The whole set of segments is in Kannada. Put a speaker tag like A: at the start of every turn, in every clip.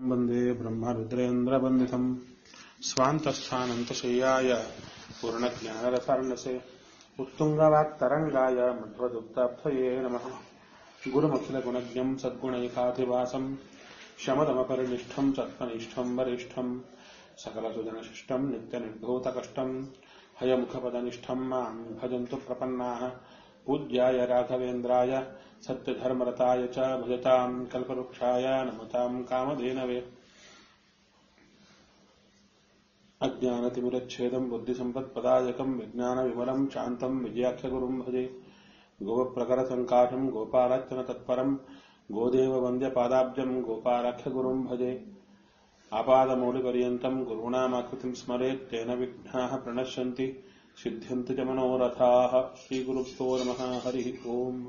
A: वन्दे ब्रह्मरुद्रेन्द्रवन्दितम् स्वान्तस्थानन्तशय्याय पूर्णज्ञानरसार्णसे उत्तुङ्गवाक्तरङ्गाय मध्वदुग्धाब्धये नमः गुरुमखिलगुणज्ञम् सद्गुणैकाधिवासम् शमदमपरिनिष्ठम् सत्त्वनिष्ठम् वरिष्ठम् सकलसुजनशिष्टम् नित्यनिर्धूतकष्टम् हयमुखपदनिष्ठम् माम् भजन्तु प्रपन्नाः पूज्याय राघवेन्द्राय सत्यधर्मरताय च भजताम् कल्पवृक्षाय नमताम् कामधेनवे अज्ञानतिमिरच्छेदम् बुद्धिसम्पत्पदायकम् विज्ञानविमलम् शान्तम् विजयाख्यगुरुम् भजे गोपप्रकरसङ्काशम् गोपालच्चनतत्परम् गोदेववन्द्यपादाब्जम् गोपालाख्यगुरुम् भजे आपादमौलिपर्यन्तम् गुरूणामाकृतिम् स्मरेत् तेन विघ्नाः प्रणश्यन्ति सिद्ध्यन्ति च मनोरथाः श्रीगुरुभ्यो नमः हरिः ओम्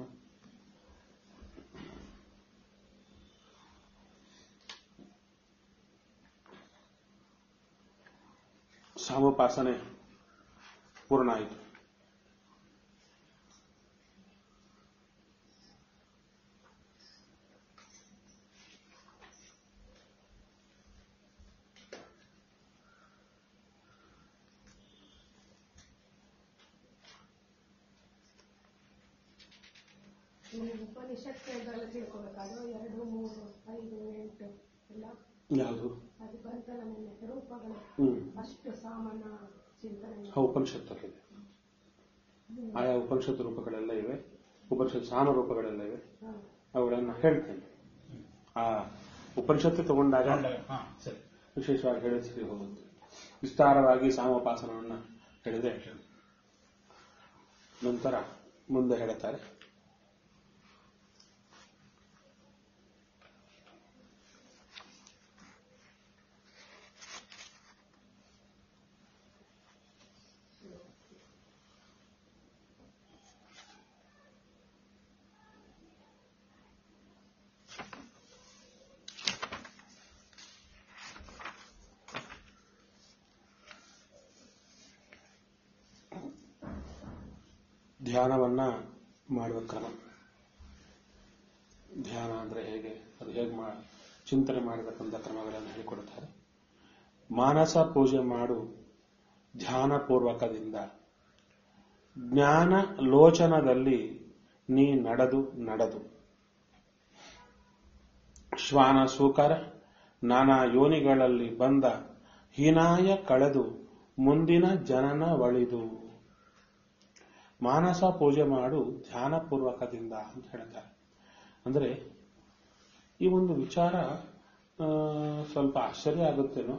A: ಸಾಮೋಪಾಸನೆ ಪೂರ್ಣ ಆಯಿತು
B: ನೀವು ಉಪನಿಷತ್ತುಗಳು ತಿಳ್ಕೊಬೇಕಾದ್ರೆ ಎರಡು ಮೂರು ಐದು ಎಂಟು ಎಲ್ಲ
A: ಯಾವುದು
B: ಅದು ಬಂತಲ್ಲ ನಿನ್ನೆ ರೂಪಗಳು
A: ಹ್ಮ್
B: ಅಷ್ಟು ಸಾಮಾನ್ಯ ಚಿಂತನೆ
A: ಆ ಉಪನಿಷತ್ತಲ್ಲಿದೆ ಆಯಾ ಉಪನಿಷತ್ತು ರೂಪಗಳೆಲ್ಲ ಇವೆ ಉಪನಿಷತ್ ಸಾಮ ರೂಪಗಳೆಲ್ಲ ಇವೆ
B: ಹಾ.
A: ಅವುಗಳನ್ನ ಹೇಳ್ತೇನೆ ಆ ಉಪನಿಷತ್ತು ತಗೊಂಡಾಗ
C: ಹಾ ಸರಿ
A: ವಿಶೇಷವಾಗಿ ಹೇಳಿದ ಸರಿ ಹೋಗುತ್ತೆ ವಿಸ್ತಾರವಾಗಿ ಸಾಮೋಪಾಸನವನ್ನ ಹೇಳಿದೆ ನಂತರ ಮುಂದೆ ಹೇಳುತ್ತಾರೆ ಧ್ಯಾನವನ್ನ ಮಾಡುವ ಕ್ರಮ ಧ್ಯಾನ ಅಂದ್ರೆ ಹೇಗೆ ಅದು ಹೇಗೆ ಮಾ ಚಿಂತನೆ ಮಾಡಬೇಕಂತ ಕ್ರಮಗಳನ್ನು ಹೇಳಿಕೊಡುತ್ತಾರೆ ಮಾನಸ ಪೂಜೆ ಮಾಡು ಧ್ಯಾನ ಪೂರ್ವಕದಿಂದ ಜ್ಞಾನ ಲೋಚನದಲ್ಲಿ ನೀ ನಡೆದು ನಡೆದು ಶ್ವಾನ ಸೂಕರ ನಾನಾ ಯೋನಿಗಳಲ್ಲಿ ಬಂದ ಹೀನಾಯ ಕಳೆದು ಮುಂದಿನ ಜನನ ಒಳಿದು ಮಾನಸ ಪೂಜೆ ಮಾಡು ಧ್ಯಾನ ಪೂರ್ವಕದಿಂದ ಅಂತ ಹೇಳ್ತಾರೆ ಅಂದ್ರೆ ಈ ಒಂದು ವಿಚಾರ ಆ, ಸ್ವಲ್ಪ ಆಶ್ಚರ್ಯ ಆಗುತ್ತೇನೋ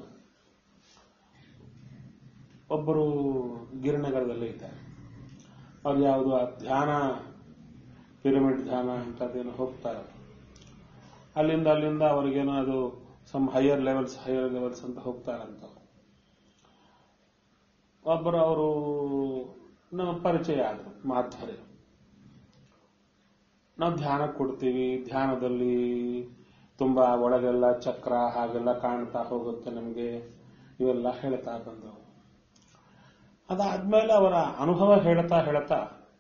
A: ಒಬ್ಬರು ಗಿರಿನಗರದಲ್ಲೇ ಇದ್ದಾರೆ ಅವ್ರು ಯಾವುದು ಆ ಧ್ಯಾನ ಪಿರಮಿಡ್ ಧ್ಯಾನ ಅಂತದೇನೋ ಹೋಗ್ತಾರೆ ಅಲ್ಲಿಂದ ಅಲ್ಲಿಂದ ಅವ್ರಿಗೇನೋ ಅದು some higher levels higher levels ಅಂತ ಹೋಗ್ತಾರಂತ ಒಬ್ಬರು ಅವರು ನಮ್ಮ ಪರಿಚಯ ಆದರು ಮಾಧ್ವರೇ ನಾವು ಧ್ಯಾನ ಕೊಡ್ತೀವಿ ಧ್ಯಾನದಲ್ಲಿ ತುಂಬಾ ಒಳಗೆಲ್ಲ ಚಕ್ರ ಹಾಗೆಲ್ಲ ಕಾಣ್ತಾ ಹೋಗುತ್ತೆ ನಮಗೆ ಇವೆಲ್ಲ ಹೇಳ್ತಾ ಬಂದವು ಅದಾದ್ಮೇಲೆ ಅವರ ಅನುಭವ ಹೇಳ್ತಾ ಹೇಳ್ತಾ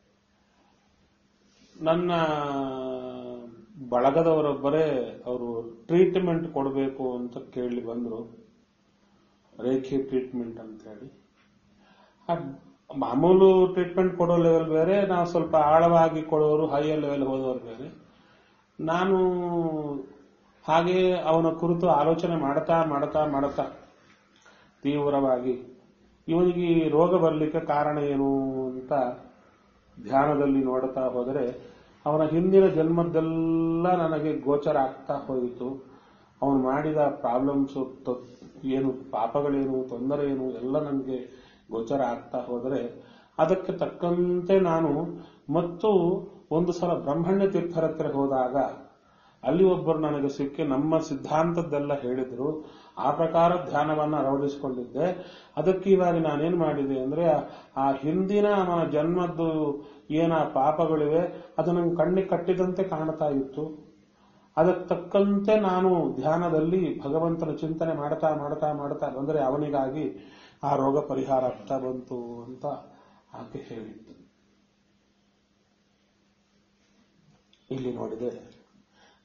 A: ನನ್ನ ಬಳಗದವರೊಬ್ಬರೇ ಅವರು ಟ್ರೀಟ್ಮೆಂಟ್ ಕೊಡಬೇಕು ಅಂತ ಕೇಳಿ ಬಂದ್ರು ರೇಖೆ ಟ್ರೀಟ್ಮೆಂಟ್ ಅಂತ ಹೇಳಿ ಆ ಮಾಮೂಲು ಟ್ರೀಟ್ಮೆಂಟ್ ಕೊಡೋ ಲೆವೆಲ್ ಬೇರೆ ನಾವು ಸ್ವಲ್ಪ ಆಳವಾಗಿ ಕೊಡೋರು ಹೈಯರ್ ಲೆವೆಲ್ ಹೋದವರು ಬೇರೆ ನಾನು ಹಾಗೆ ಅವನ ಕುರಿತು ಆಲೋಚನೆ ಮಾಡ್ತಾ ಮಾಡ್ತಾ ಮಾಡ್ತಾ ತೀವ್ರವಾಗಿ ಇವನಿಗೆ ಈ ರೋಗ ಬರಲಿಕ್ಕೆ ಕಾರಣ ಏನು ಅಂತ ಧ್ಯಾನದಲ್ಲಿ ನೋಡ್ತಾ ಹೋದರೆ ಅವನ ಹಿಂದಿನ ಜನ್ಮದ್ದೆಲ್ಲ ನನಗೆ ಗೋಚರ ಆಗ್ತಾ ಹೋಯಿತು ಅವನು ಮಾಡಿದ ಪ್ರಾಬ್ಲಮ್ಸ್ ಏನು ಪಾಪಗಳೇನು ತೊಂದರೆ ಏನು ಎಲ್ಲ ನನಗೆ ಗೋಚರ ಆಗ್ತಾ ಹೋದರೆ ಅದಕ್ಕೆ ತಕ್ಕಂತೆ ನಾನು ಮತ್ತು ಒಂದು ಸಲ ಬ್ರಹ್ಮಣ್ಯ ತೀರ್ಥರ ಹತ್ರ ಹೋದಾಗ ಅಲ್ಲಿ ಒಬ್ಬರು ನನಗೆ ಸಿಕ್ಕಿ ನಮ್ಮ ಸಿದ್ಧಾಂತದ್ದೆಲ್ಲ ಹೇಳಿದ್ರು ಆ ಪ್ರಕಾರ ಧ್ಯಾನವನ್ನ ಅಳವಡಿಸಿಕೊಂಡಿದ್ದೆ ಅದಕ್ಕೆ ಇವಾಗ ನಾನೇನ್ ಮಾಡಿದೆ ಅಂದ್ರೆ ಆ- ಆ ಹಿಂದಿನ ಅವನ ಜನ್ಮದ್ದು ಏನ ಪಾಪಗಳಿವೆ ಅದು ನಂಗೆ ಕಣ್ಣಿಗೆ ಕಟ್ಟಿದಂತೆ ಕಾಣ್ತಾ ಇತ್ತು ಅದಕ್ಕೆ ತಕ್ಕಂತೆ ನಾನು ಧ್ಯಾನದಲ್ಲಿ ಭಗವಂತನ ಚಿಂತನೆ ಮಾಡ್ತಾ ಮಾಡ್ತಾ ಮಾಡ್ತಾ ಬಂದರೆ ಅವನಿಗಾಗಿ ಆ ರೋಗ ಪರಿಹಾರ ಆಗ್ತಾ ಬಂತು ಅಂತ ಆಕೆ ಹೇಳಿತ್ತು ಇಲ್ಲಿ ನೋಡಿದೆ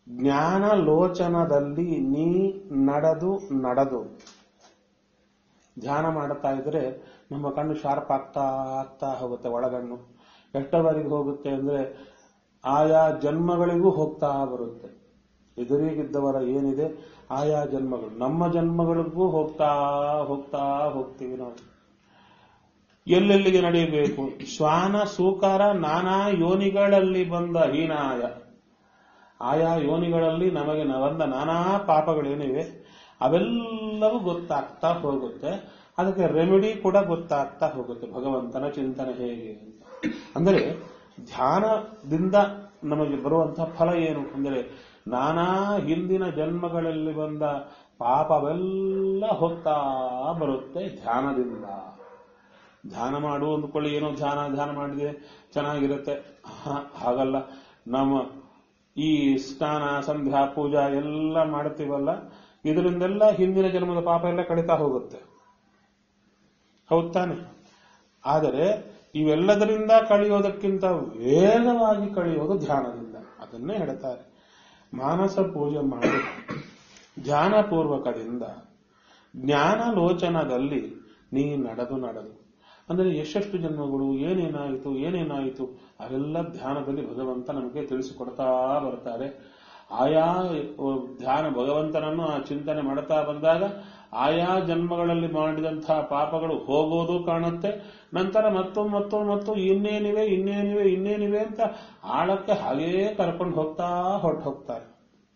A: ಜ್ಞಾನ ಲೋಚನದಲ್ಲಿ ನೀ ನಡೆದು ನಡೆದು ಧ್ಯಾನ ಮಾಡ್ತಾ ಇದ್ರೆ ನಮ್ಮ ಕಣ್ಣು ಶಾರ್ಪ್ ಆಗ್ತಾ ಆಗ್ತಾ ಹೋಗುತ್ತೆ ಒಳಗಣ್ಣು ಎಷ್ಟವರೆಗೆ ಹೋಗುತ್ತೆ ಅಂದ್ರೆ ಆಯಾ ಜನ್ಮಗಳಿಗೂ ಹೋಗ್ತಾ ಬರುತ್ತೆ ಎದುರಿಗಿದ್ದವರ ಏನಿದೆ ಆಯಾ ಜನ್ಮಗಳು ನಮ್ಮ ಜನ್ಮಗಳಿಗೂ ಹೋಗ್ತಾ ಹೋಗ್ತಾ ಹೋಗ್ತೀವಿ ನಾವು ಎಲ್ಲೆಲ್ಲಿಗೆ ನಡೆಯಬೇಕು ಶ್ವಾನ ಸೂಕಾರ ನಾನಾ ಯೋನಿಗಳಲ್ಲಿ ಬಂದ ಹೀನಾಯ ಆಯಾ ಯೋನಿಗಳಲ್ಲಿ ನಮಗೆ ನ- ಬಂದ ನಾನಾ ಪಾಪಗಳೇನಿವೆ ಅವೆಲ್ಲವೂ ಗೊತ್ತಾಗ್ತಾ ಹೋಗುತ್ತೆ ಅದಕ್ಕೆ ರೆಮಿಡಿ ಕೂಡ ಗೊತ್ತಾಗ್ತಾ ಹೋಗುತ್ತೆ ಭಗವಂತನ ಚಿಂತನೆ ಹೇಗೆ ಅಂತ ಅಂದರೆ ಧ್ಯಾನದಿಂದ ನಮಗೆ ಬರುವಂತಹ ಫಲ ಏನು ಅಂದರೆ ನಾನಾ ಹಿಂದಿನ ಜನ್ಮಗಳಲ್ಲಿ ಬಂದ ಪಾಪವೆಲ್ಲ ಹೋಗ್ತಾ ಬರುತ್ತೆ ಧ್ಯಾನದಿಂದ ಧ್ಯಾನ ಮಾಡು ಅಂದ್ಕೊಳ್ಳಿ ಏನೋ ಧ್ಯಾನ ಧ್ಯಾನ ಮಾಡಿದೆ ಚೆನ್ನಾಗಿರುತ್ತೆ ಹ, ಹಾಗಲ್ಲ ನಮ್ಮ ಈ ಸ್ನಾನ ಸಂಧ್ಯಾ ಪೂಜಾ ಎಲ್ಲ ಮಾಡ್ತೀವಲ್ಲ ಇದರಿಂದೆಲ್ಲ ಹಿಂದಿನ ಜನ್ಮದ ಪಾಪ ಎಲ್ಲ ಕಡಿತಾ ಹೋಗುತ್ತೆ ಹೌದ್ ತಾನೆ ಆದರೆ ಇವೆಲ್ಲದರಿಂದ ಕಳೆಯೋದಕ್ಕಿಂತ ವೇಗವಾಗಿ ಕಳೆಯೋದು ಧ್ಯಾನದಿಂದ ಅದನ್ನೇ ಹೇಳ್ತಾರೆ ಮಾನಸ ಪೂಜೆ ಮಾಡಿ ಧ್ಯಾನಪೂರ್ವಕದಿಂದ ಜ್ಞಾನ ಲೋಚನದಲ್ಲಿ ನೀ ನಡೆದು ನಡೆದು ಅಂದರೆ ಎಷ್ಟೆಷ್ಟು ಜನ್ಮಗಳು ಏನೇನಾಯಿತು ಏನೇನಾಯಿತು ಅವೆಲ್ಲ ಧ್ಯಾನದಲ್ಲಿ ಭಗವಂತ ನಮಗೆ ತಿಳಿಸಿಕೊಡ್ತಾ ಬರ್ತಾರೆ ಆಯಾ ಧ್ಯಾನ ಭಗವಂತನನ್ನು ಆ ಚಿಂತನೆ ಮಾಡ್ತಾ ಬಂದಾಗ ಆಯಾ ಜನ್ಮಗಳಲ್ಲಿ ಮಾಡಿದಂತಹ ಪಾಪಗಳು ಹೋಗೋದು ಕಾಣುತ್ತೆ ನಂತರ ಮತ್ತು ಮತ್ತು ಮತ್ತು ಇನ್ನೇನಿವೆ ಇನ್ನೇನಿವೆ ಇನ್ನೇನಿವೆ ಅಂತ ಆಳಕ್ಕೆ ಹಾಗೇ ಕರ್ಕೊಂಡು ಹೋಗ್ತಾ ಹೊರಟು ಹೋಗ್ತಾರೆ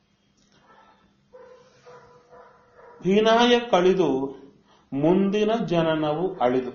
A: ಹೀನಾಯ ಕಳಿದು ಮುಂದಿನ ಜನನವು ಅಳಿದು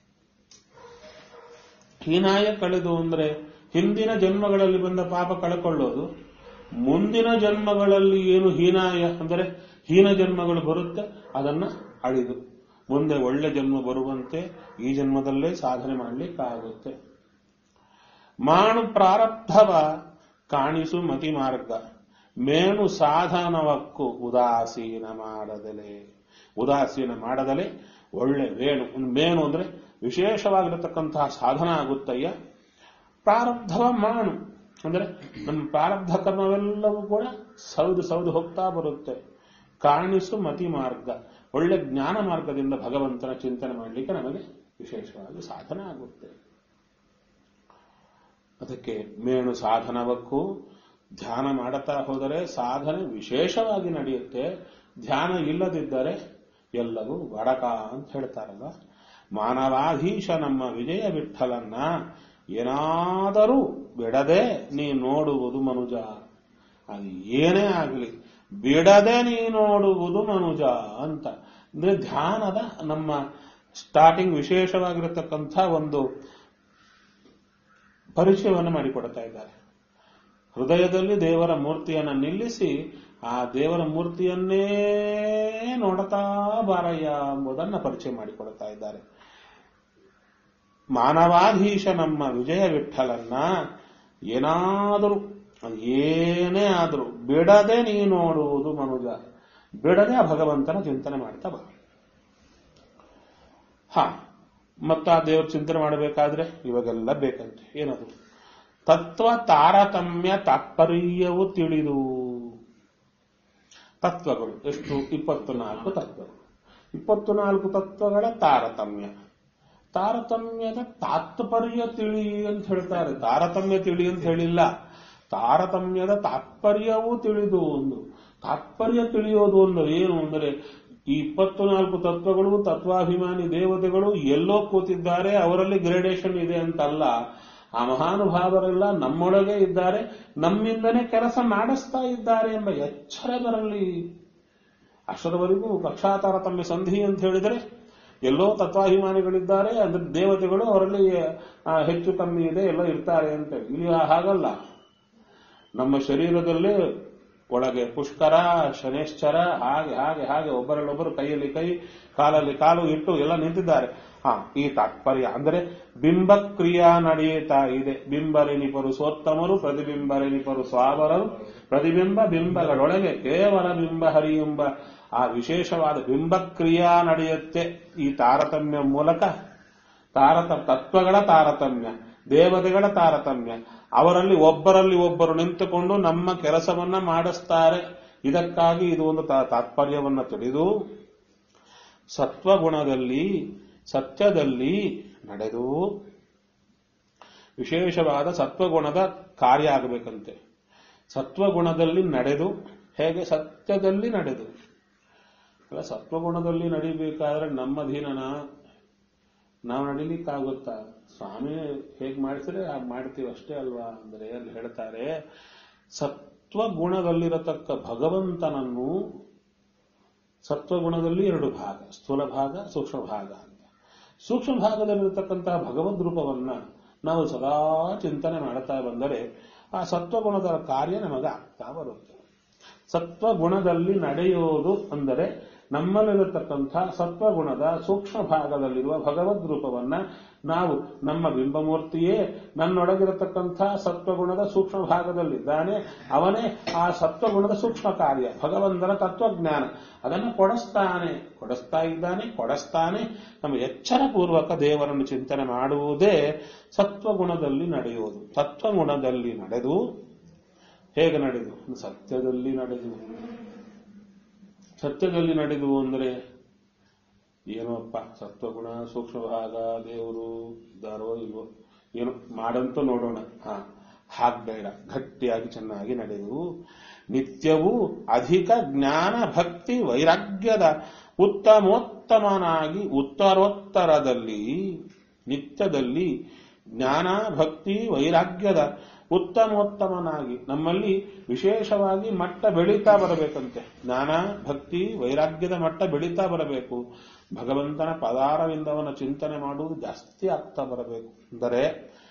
A: ಹೀನಾಯ ಕಳೆದು ಅಂದ್ರೆ ಹಿಂದಿನ ಜನ್ಮಗಳಲ್ಲಿ ಬಂದ ಪಾಪ ಕಳ್ಕೊಳ್ಳೋದು ಮುಂದಿನ ಜನ್ಮಗಳಲ್ಲಿ ಏನು ಹೀನಾಯ ಅಂದರೆ ಹೀನ ಜನ್ಮಗಳು ಬರುತ್ತೆ ಅದನ್ನ ಅಳಿದು ಮುಂದೆ ಒಳ್ಳೆ ಜನ್ಮ ಬರುವಂತೆ ಈ ಜನ್ಮದಲ್ಲೇ ಸಾಧನೆ ಮಾಡಲಿಕ್ಕಾಗುತ್ತೆ ಮಾಣು ಪ್ರಾರಬ್ಧವ ಕಾಣಿಸು ಮತಿ ಮಾರ್ಗ ಮೇನು ಸಾಧನವಕ್ಕೂ ಉದಾಸೀನ ಮಾಡದಲೆ ಉದಾಸೀನ ಮಾಡದಲೆ ಒಳ್ಳೆ ವೇಣು ಮೇನು ಅಂದ್ರೆ ವಿಶೇಷವಾಗಿರತಕ್ಕಂತಹ ಸಾಧನ ಆಗುತ್ತಯ್ಯ ಪ್ರಾರಬ್ಧವ ಮಾಣು ಅಂದ್ರೆ ನಮ್ಮ ಪ್ರಾರಬ್ಧ ಕರ್ಮವೆಲ್ಲವೂ ಕೂಡ ಸೌದು ಸೌದು ಹೋಗ್ತಾ ಬರುತ್ತೆ ಕಾಣಿಸು ಮತಿ ಮಾರ್ಗ ಒಳ್ಳೆ ಜ್ಞಾನ ಮಾರ್ಗದಿಂದ ಭಗವಂತನ ಚಿಂತನೆ ಮಾಡಲಿಕ್ಕೆ ನಮಗೆ ವಿಶೇಷವಾಗಿ ಸಾಧನ ಆಗುತ್ತೆ ಅದಕ್ಕೆ ಮೇಣು ಸಾಧನವಕ್ಕೂ ಧ್ಯಾನ ಮಾಡುತ್ತಾ ಹೋದರೆ ಸಾಧನೆ ವಿಶೇಷವಾಗಿ ನಡೆಯುತ್ತೆ ಧ್ಯಾನ ಇಲ್ಲದಿದ್ದರೆ ಎಲ್ಲವೂ ವಡಕ ಅಂತ ಹೇಳ್ತಾರಲ್ಲ ಮಾನವಾಧೀಶ ನಮ್ಮ ವಿಜಯ ವಿಠಲನ್ನ ಏನಾದರೂ ಬಿಡದೆ ನೀ ನೋಡುವುದು ಮನುಜ ಅದು ಏನೇ ಆಗಲಿ ಬಿಡದೆ ನೀ ನೋಡುವುದು ಮನುಜ ಅಂತ ಅಂದ್ರೆ ಧ್ಯಾನದ ನಮ್ಮ ಸ್ಟಾರ್ಟಿಂಗ್ ವಿಶೇಷವಾಗಿರತಕ್ಕಂಥ ಒಂದು ಪರಿಚಯವನ್ನು ಮಾಡಿಕೊಡ್ತಾ ಇದ್ದಾರೆ ಹೃದಯದಲ್ಲಿ ದೇವರ ಮೂರ್ತಿಯನ್ನು ನಿಲ್ಲಿಸಿ ಆ ದೇವರ ಮೂರ್ತಿಯನ್ನೇ ನೋಡ್ತಾ ಬಾರಯ್ಯ ಎಂಬುದನ್ನು ಪರಿಚಯ ಮಾಡಿಕೊಡ್ತಾ ಇದ್ದಾರೆ ಮಾನವಾಧೀಶ ನಮ್ಮ ವಿಜಯ ವಿಠಲನ್ನ ಏನಾದರೂ ಅದು ಏನೇ ಆದರೂ ಬಿಡದೆ ನೀ ನೋಡುವುದು ಮನುಜ ಬಿಡದೆ ಆ ಭಗವಂತನ ಚಿಂತನೆ ಮಾಡ್ತಾ ಬಾ ಹಾ ಮತ್ತ ಆ ದೇವ್ರ ಚಿಂತನೆ ಮಾಡಬೇಕಾದ್ರೆ ಇವಾಗೆಲ್ಲ ಬೇಕಂತೆ ಏನದು ತತ್ವ ತಾರತಮ್ಯ ತಾತ್ಪರ್ಯವು ತಿಳಿದು ತತ್ವಗಳು ಎಷ್ಟು ಇಪ್ಪತ್ತು ನಾಲ್ಕು ತತ್ವಗಳು ಇಪ್ಪತ್ತು ನಾಲ್ಕು ತತ್ವಗಳ ತಾರತಮ್ಯ ತಾರತಮ್ಯದ ತಾತ್ಪರ್ಯ ತಿಳಿ ಅಂತ ಹೇಳ್ತಾರೆ ತಾರತಮ್ಯ ತಿಳಿ ಅಂತ ಹೇಳಿಲ್ಲ ತಾರತಮ್ಯದ ತಾತ್ಪರ್ಯವೂ ತಿಳಿದು ಒಂದು ತಾತ್ಪರ್ಯ ತಿಳಿಯೋದು ಅಂದ್ರೆ ಏನು ಅಂದರೆ ಈ ಇಪ್ಪತ್ತು ನಾಲ್ಕು ತತ್ವಗಳು ತತ್ವಾಭಿಮಾನಿ ದೇವತೆಗಳು ಎಲ್ಲೋ ಕೂತಿದ್ದಾರೆ ಅವರಲ್ಲಿ ಗ್ರೇಡೇಷನ್ ಇದೆ ಅಂತಲ್ಲ ಆ ಮಹಾನುಭಾವರೆಲ್ಲ ನಮ್ಮೊಳಗೆ ಇದ್ದಾರೆ ನಮ್ಮಿಂದನೇ ಕೆಲಸ ಮಾಡಿಸ್ತಾ ಇದ್ದಾರೆ ಎಂಬ ಎಚ್ಚರ ಬರಲಿ ಅಷ್ಟರವರೆಗೂ ಕಕ್ಷಾ ತಾರತಮ್ಯ ಸಂಧಿ ಅಂತ ಹೇಳಿದರೆ ಎಲ್ಲೋ ತತ್ವಾಭಿಮಾನಿಗಳಿದ್ದಾರೆ ಅಂದ್ರೆ ದೇವತೆಗಳು ಅವರಲ್ಲಿ ಆ, ಹೆಚ್ಚು ಕಮ್ಮಿ ಇದೆ ಎಲ್ಲ ಇರ್ತಾರೆ ಅಂತ ಇಲ್ಲಿ ಹಾಗಲ್ಲ ನಮ್ಮ ಶರೀರದಲ್ಲೇ ಒಳಗೆ ಪುಷ್ಕರ ಶನೇಶ್ಚರ ಹಾಗೆ ಹಾಗೆ ಹಾಗೆ ಒಬ್ಬರಲ್ಲೊಬ್ಬರು ಕೈಯಲ್ಲಿ ಕೈ ಕಾಲಲ್ಲಿ ಕಾಲು ಇಟ್ಟು ಎಲ್ಲ ನಿಂತಿದ್ದಾರೆ ಹಾ ಈ ತಾತ್ಪರ್ಯ ಅಂದರೆ ಬಿಂಬ ಕ್ರಿಯಾ ನಡೆಯುತ್ತಾ ಇದೆ ಬಿಂಬರೆನಿಪರು ಸೋತ್ತಮರು ಪ್ರತಿಬಿಂಬರೆನಿಪರು ಸ್ವಾವರರು ಪ್ರತಿಬಿಂಬ ಬಿಂಬಗಳೊಳಗೆ ಕೇವಲ ಬಿಂಬ ಹರಿ ಎಂಬ ಆ ವಿಶೇಷವಾದ ಬಿಂಬ ಕ್ರಿಯಾ ನಡೆಯುತ್ತೆ ಈ ತಾರತಮ್ಯ ಮೂಲಕ ತಾರತ ತತ್ವಗಳ ತಾರತಮ್ಯ ದೇವತೆಗಳ ತಾರತಮ್ಯ ಅವರಲ್ಲಿ ಒಬ್ಬರಲ್ಲಿ ಒಬ್ಬರು ನಿಂತುಕೊಂಡು ನಮ್ಮ ಕೆಲಸವನ್ನ ಮಾಡಿಸ್ತಾರೆ ಇದಕ್ಕಾಗಿ ಇದು ಒಂದು ತಾ- ತಾತ್ಪರ್ಯವನ್ನ ತಿಳಿದು ಸತ್ವಗುಣದಲ್ಲಿ ಸತ್ಯದಲ್ಲಿ ನಡೆದು ವಿಶೇಷವಾದ ಸತ್ವಗುಣದ ಕಾರ್ಯ ಆಗಬೇಕಂತೆ ಸತ್ವಗುಣದಲ್ಲಿ ನಡೆದು ಹೇಗೆ ಸತ್ಯದಲ್ಲಿ ನಡೆದು ಅಲ್ಲ ಸತ್ವಗುಣದಲ್ಲಿ ನಡಿಬೇಕಾದ್ರೆ ನಮ್ಮ ಅಧೀನನ ನಾವು ನಡಿಲಿಕ್ಕಾಗುತ್ತಾ ಸ್ವಾಮಿ ಹೇಗೆ ಮಾಡಿಸಿದ್ರೆ ಹಾಗೆ ಮಾಡ್ತೀವಿ ಅಷ್ಟೇ ಅಲ್ವಾ ಅಂದ್ರೆ ಅಲ್ಲಿ ಹೇಳ್ತಾರೆ ಸತ್ವಗುಣದಲ್ಲಿರತಕ್ಕ ಭಗವಂತನನ್ನು ಸತ್ವಗುಣದಲ್ಲಿ ಎರಡು ಭಾಗ ಸ್ಥೂಲ ಭಾಗ ಸೂಕ್ಷ್ಮ ಭಾಗ ಅಂತ ಸೂಕ್ಷ್ಮ ಭಾಗದಲ್ಲಿರತಕ್ಕಂತಹ ಭಗವದ್ ರೂಪವನ್ನ ನಾವು ಸದಾ ಚಿಂತನೆ ಮಾಡ್ತಾ ಬಂದರೆ ಆ ಸತ್ವಗುಣದ ಕಾರ್ಯ ನಮಗೆ ಆಗ್ತಾ ಬರುತ್ತೆ ಸತ್ವಗುಣದಲ್ಲಿ ನಡೆಯೋದು ಅಂದರೆ ನಮ್ಮಲ್ಲಿರತಕ್ಕಂಥ ಸತ್ವಗುಣದ ಸೂಕ್ಷ್ಮ ಭಾಗದಲ್ಲಿರುವ ಭಗವದ್ ರೂಪವನ್ನ ನಾವು ನಮ್ಮ ಬಿಂಬಮೂರ್ತಿಯೇ ನನ್ನೊಳಗಿರತಕ್ಕಂಥ ಸತ್ವಗುಣದ ಸೂಕ್ಷ್ಮ ಭಾಗದಲ್ಲಿದ್ದಾನೆ ಅವನೇ ಆ ಸತ್ವಗುಣದ ಸೂಕ್ಷ್ಮ ಕಾರ್ಯ ಭಗವಂತನ ತತ್ವಜ್ಞಾನ ಅದನ್ನು ಕೊಡಿಸ್ತಾನೆ ಕೊಡಿಸ್ತಾ ಇದ್ದಾನೆ ಕೊಡಿಸ್ತಾನೆ ನಮ್ಮ ಎಚ್ಚರ ಪೂರ್ವಕ ದೇವರನ್ನು ಚಿಂತನೆ ಮಾಡುವುದೇ ಸತ್ವಗುಣದಲ್ಲಿ ನಡೆಯುವುದು ಸತ್ವಗುಣದಲ್ಲಿ ನಡೆದು ಹೇಗೆ ನಡೆದು ಸತ್ಯದಲ್ಲಿ ನಡೆದು ಸತ್ಯದಲ್ಲಿ ನಡೆದು ಅಂದರೆ ಏನೋಪ್ಪ ಸತ್ವಗುಣ ಸೂಕ್ಷ್ಮ ಭಾಗ ದೇವರು ಇದ್ದಾರೋ ಇಲ್ವೋ ಏನು ಮಾಡಂತೂ ನೋಡೋಣ ಹಾ ಹಾಗ್ ಬೇಡ ಗಟ್ಟಿಯಾಗಿ ಚೆನ್ನಾಗಿ ನಡೆದು ನಿತ್ಯವೂ ಅಧಿಕ ಜ್ಞಾನ ಭಕ್ತಿ ವೈರಾಗ್ಯದ ಉತ್ತಮೋತ್ತಮನಾಗಿ ಉತ್ತರೋತ್ತರದಲ್ಲಿ ನಿತ್ಯದಲ್ಲಿ ಜ್ಞಾನ ಭಕ್ತಿ ವೈರಾಗ್ಯದ ಉತ್ತಮೋತ್ತಮನಾಗಿ ನಮ್ಮಲ್ಲಿ ವಿಶೇಷವಾಗಿ ಮಟ್ಟ ಬೆಳೀತಾ ಬರಬೇಕಂತೆ ಜ್ಞಾನ ಭಕ್ತಿ ವೈರಾಗ್ಯದ ಮಟ್ಟ ಬೆಳೀತಾ ಬರಬೇಕು ಭಗವಂತನ ಪದಾರವಿಂದವನ್ನ ಚಿಂತನೆ ಮಾಡುವುದು ಜಾಸ್ತಿ ಆಗ್ತಾ ಬರಬೇಕು ಅಂದರೆ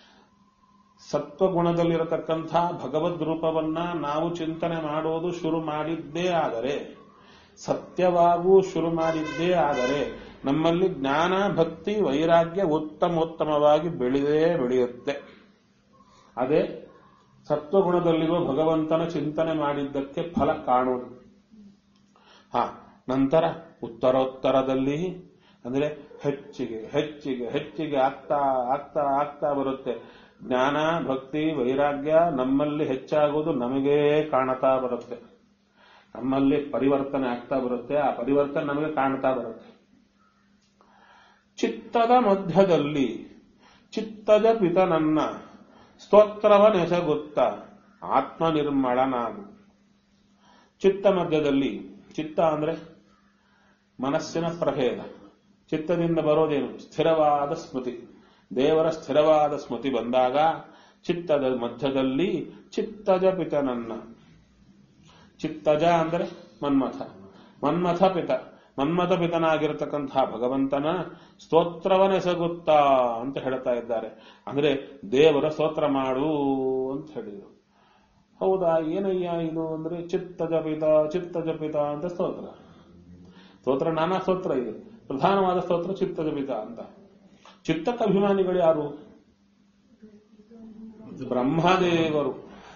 A: ಸತ್ವಗುಣದಲ್ಲಿರತಕ್ಕಂಥ ಭಗವದ್ ರೂಪವನ್ನ ನಾವು ಚಿಂತನೆ ಮಾಡೋದು ಶುರು ಮಾಡಿದ್ದೇ ಆದರೆ ಸತ್ಯವಾಗೂ ಶುರು ಮಾಡಿದ್ದೇ ಆದರೆ ನಮ್ಮಲ್ಲಿ ಜ್ಞಾನ ಭಕ್ತಿ ವೈರಾಗ್ಯ ಉತ್ತಮೋತ್ತಮವಾಗಿ ಬೆಳೆದೇ ಬೆಳೆಯುತ್ತೆ ಅದೇ ಸತ್ವಗುಣದಲ್ಲಿರುವ ಭಗವಂತನ ಚಿಂತನೆ ಮಾಡಿದ್ದಕ್ಕೆ ಫಲ ಕಾಣುವುದು ಹಾ ನಂತರ ಉತ್ತರೋತ್ತರದಲ್ಲಿ ಅಂದ್ರೆ ಹೆಚ್ಚಿಗೆ ಹೆಚ್ಚಿಗೆ ಹೆಚ್ಚಿಗೆ ಆಗ್ತಾ ಆಗ್ತಾ ಆಗ್ತಾ ಬರುತ್ತೆ ಜ್ಞಾನ ಭಕ್ತಿ ವೈರಾಗ್ಯ ನಮ್ಮಲ್ಲಿ ಹೆಚ್ಚಾಗುವುದು ನಮಗೇ ಕಾಣತಾ ಬರುತ್ತೆ ನಮ್ಮಲ್ಲಿ ಪರಿವರ್ತನೆ ಆಗ್ತಾ ಬರುತ್ತೆ ಆ ಪರಿವರ್ತನೆ ನಮಗೆ ಕಾಣ್ತಾ ಬರುತ್ತೆ ಚಿತ್ತದ ಮಧ್ಯದಲ್ಲಿ ಚಿತ್ತದ ಪಿತನನ್ನ ಸ್ತೋತ್ರವನೆಸಗುತ್ತ ಆತ್ಮನಿರ್ಮಳನಾಗು ಚಿತ್ತ ಮಧ್ಯದಲ್ಲಿ ಚಿತ್ತ ಅಂದ್ರೆ ಮನಸ್ಸಿನ ಪ್ರಭೇದ ಚಿತ್ತದಿಂದ ಬರೋದೇನು ಸ್ಥಿರವಾದ ಸ್ಮೃತಿ ದೇವರ ಸ್ಥಿರವಾದ ಸ್ಮೃತಿ ಬಂದಾಗ ಚಿತ್ತದ ಮಧ್ಯದಲ್ಲಿ ಚಿತ್ತಜ ಪಿತನನ್ನ ಚಿತ್ತಜ ಅಂದ್ರೆ ಮನ್ಮಥ ಮನ್ಮಥ ಪಿತ ಮನ್ಮಥ ಪಿತನಾಗಿರತಕ್ಕಂತಹ ಭಗವಂತನ ಸ್ತೋತ್ರವನೆಸಗುತ್ತಾ ಅಂತ ಹೇಳ್ತಾ ಇದ್ದಾರೆ ಅಂದ್ರೆ ದೇವರ ಸ್ತೋತ್ರ ಮಾಡು ಅಂತ ಹೇಳಿದರು ಹೌದಾ ಏನಯ್ಯ ಇದು ಅಂದ್ರೆ ಚಿತ್ತ ಜಪಿತ ಚಿತ್ತ ಜಪಿತ ಅಂತ ಸ್ತೋತ್ರ ಸ್ತೋತ್ರ ನಾನಾ ಸ್ತೋತ್ರ ಇದೆ ಪ್ರಧಾನವಾದ ಸ್ತೋತ್ರ ಚಿತ್ತ ಜಪಿತ ಅಂತ ಚಿತ್ತಕ್ಕೆ ಅಭಿಮಾನಿಗಳು ಯಾರು ಬ್ರಹ್ಮದೇವರು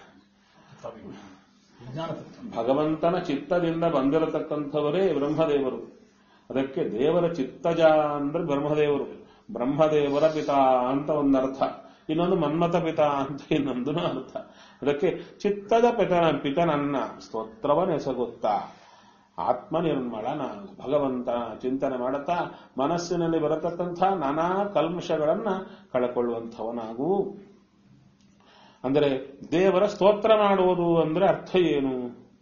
A: ಭಗವಂತನ ಚಿತ್ತದಿಂದ ಬಂದಿರತಕ್ಕಂಥವರೇ ಬ್ರಹ್ಮದೇವರು ಅದಕ್ಕೆ ದೇವರ ಚಿತ್ತಜ ಅಂದ್ರೆ ಬ್ರಹ್ಮದೇವರು ಬ್ರಹ್ಮದೇವರ ಪಿತಾ ಅಂತ ಒಂದರ್ಥ ಇನ್ನೊಂದು ಮನ್ಮಥ ಪಿತ ಅಂತ ಇನ್ನೊಂದು ಅರ್ಥ ಅದಕ್ಕೆ ಚಿತ್ತದ ಪಿತನ ಪಿತನನ್ನ ಸ್ತೋತ್ರವನ್ನೆಸಗುತ್ತಾ ಆತ್ಮ ನಿರ್ಮಳ ನಾನು ಭಗವಂತ ಚಿಂತನೆ ಮಾಡುತ್ತಾ ಮನಸ್ಸಿನಲ್ಲಿ ಬರತಕ್ಕಂಥ ನಾನಾ ಕಲ್ಮಶಗಳನ್ನ ಕಳಕೊಳ್ಳುವಂಥವನಾಗೂ ಅಂದರೆ ದೇವರ ಸ್ತೋತ್ರ ಮಾಡುವುದು ಅಂದ್ರೆ ಅರ್ಥ ಏನು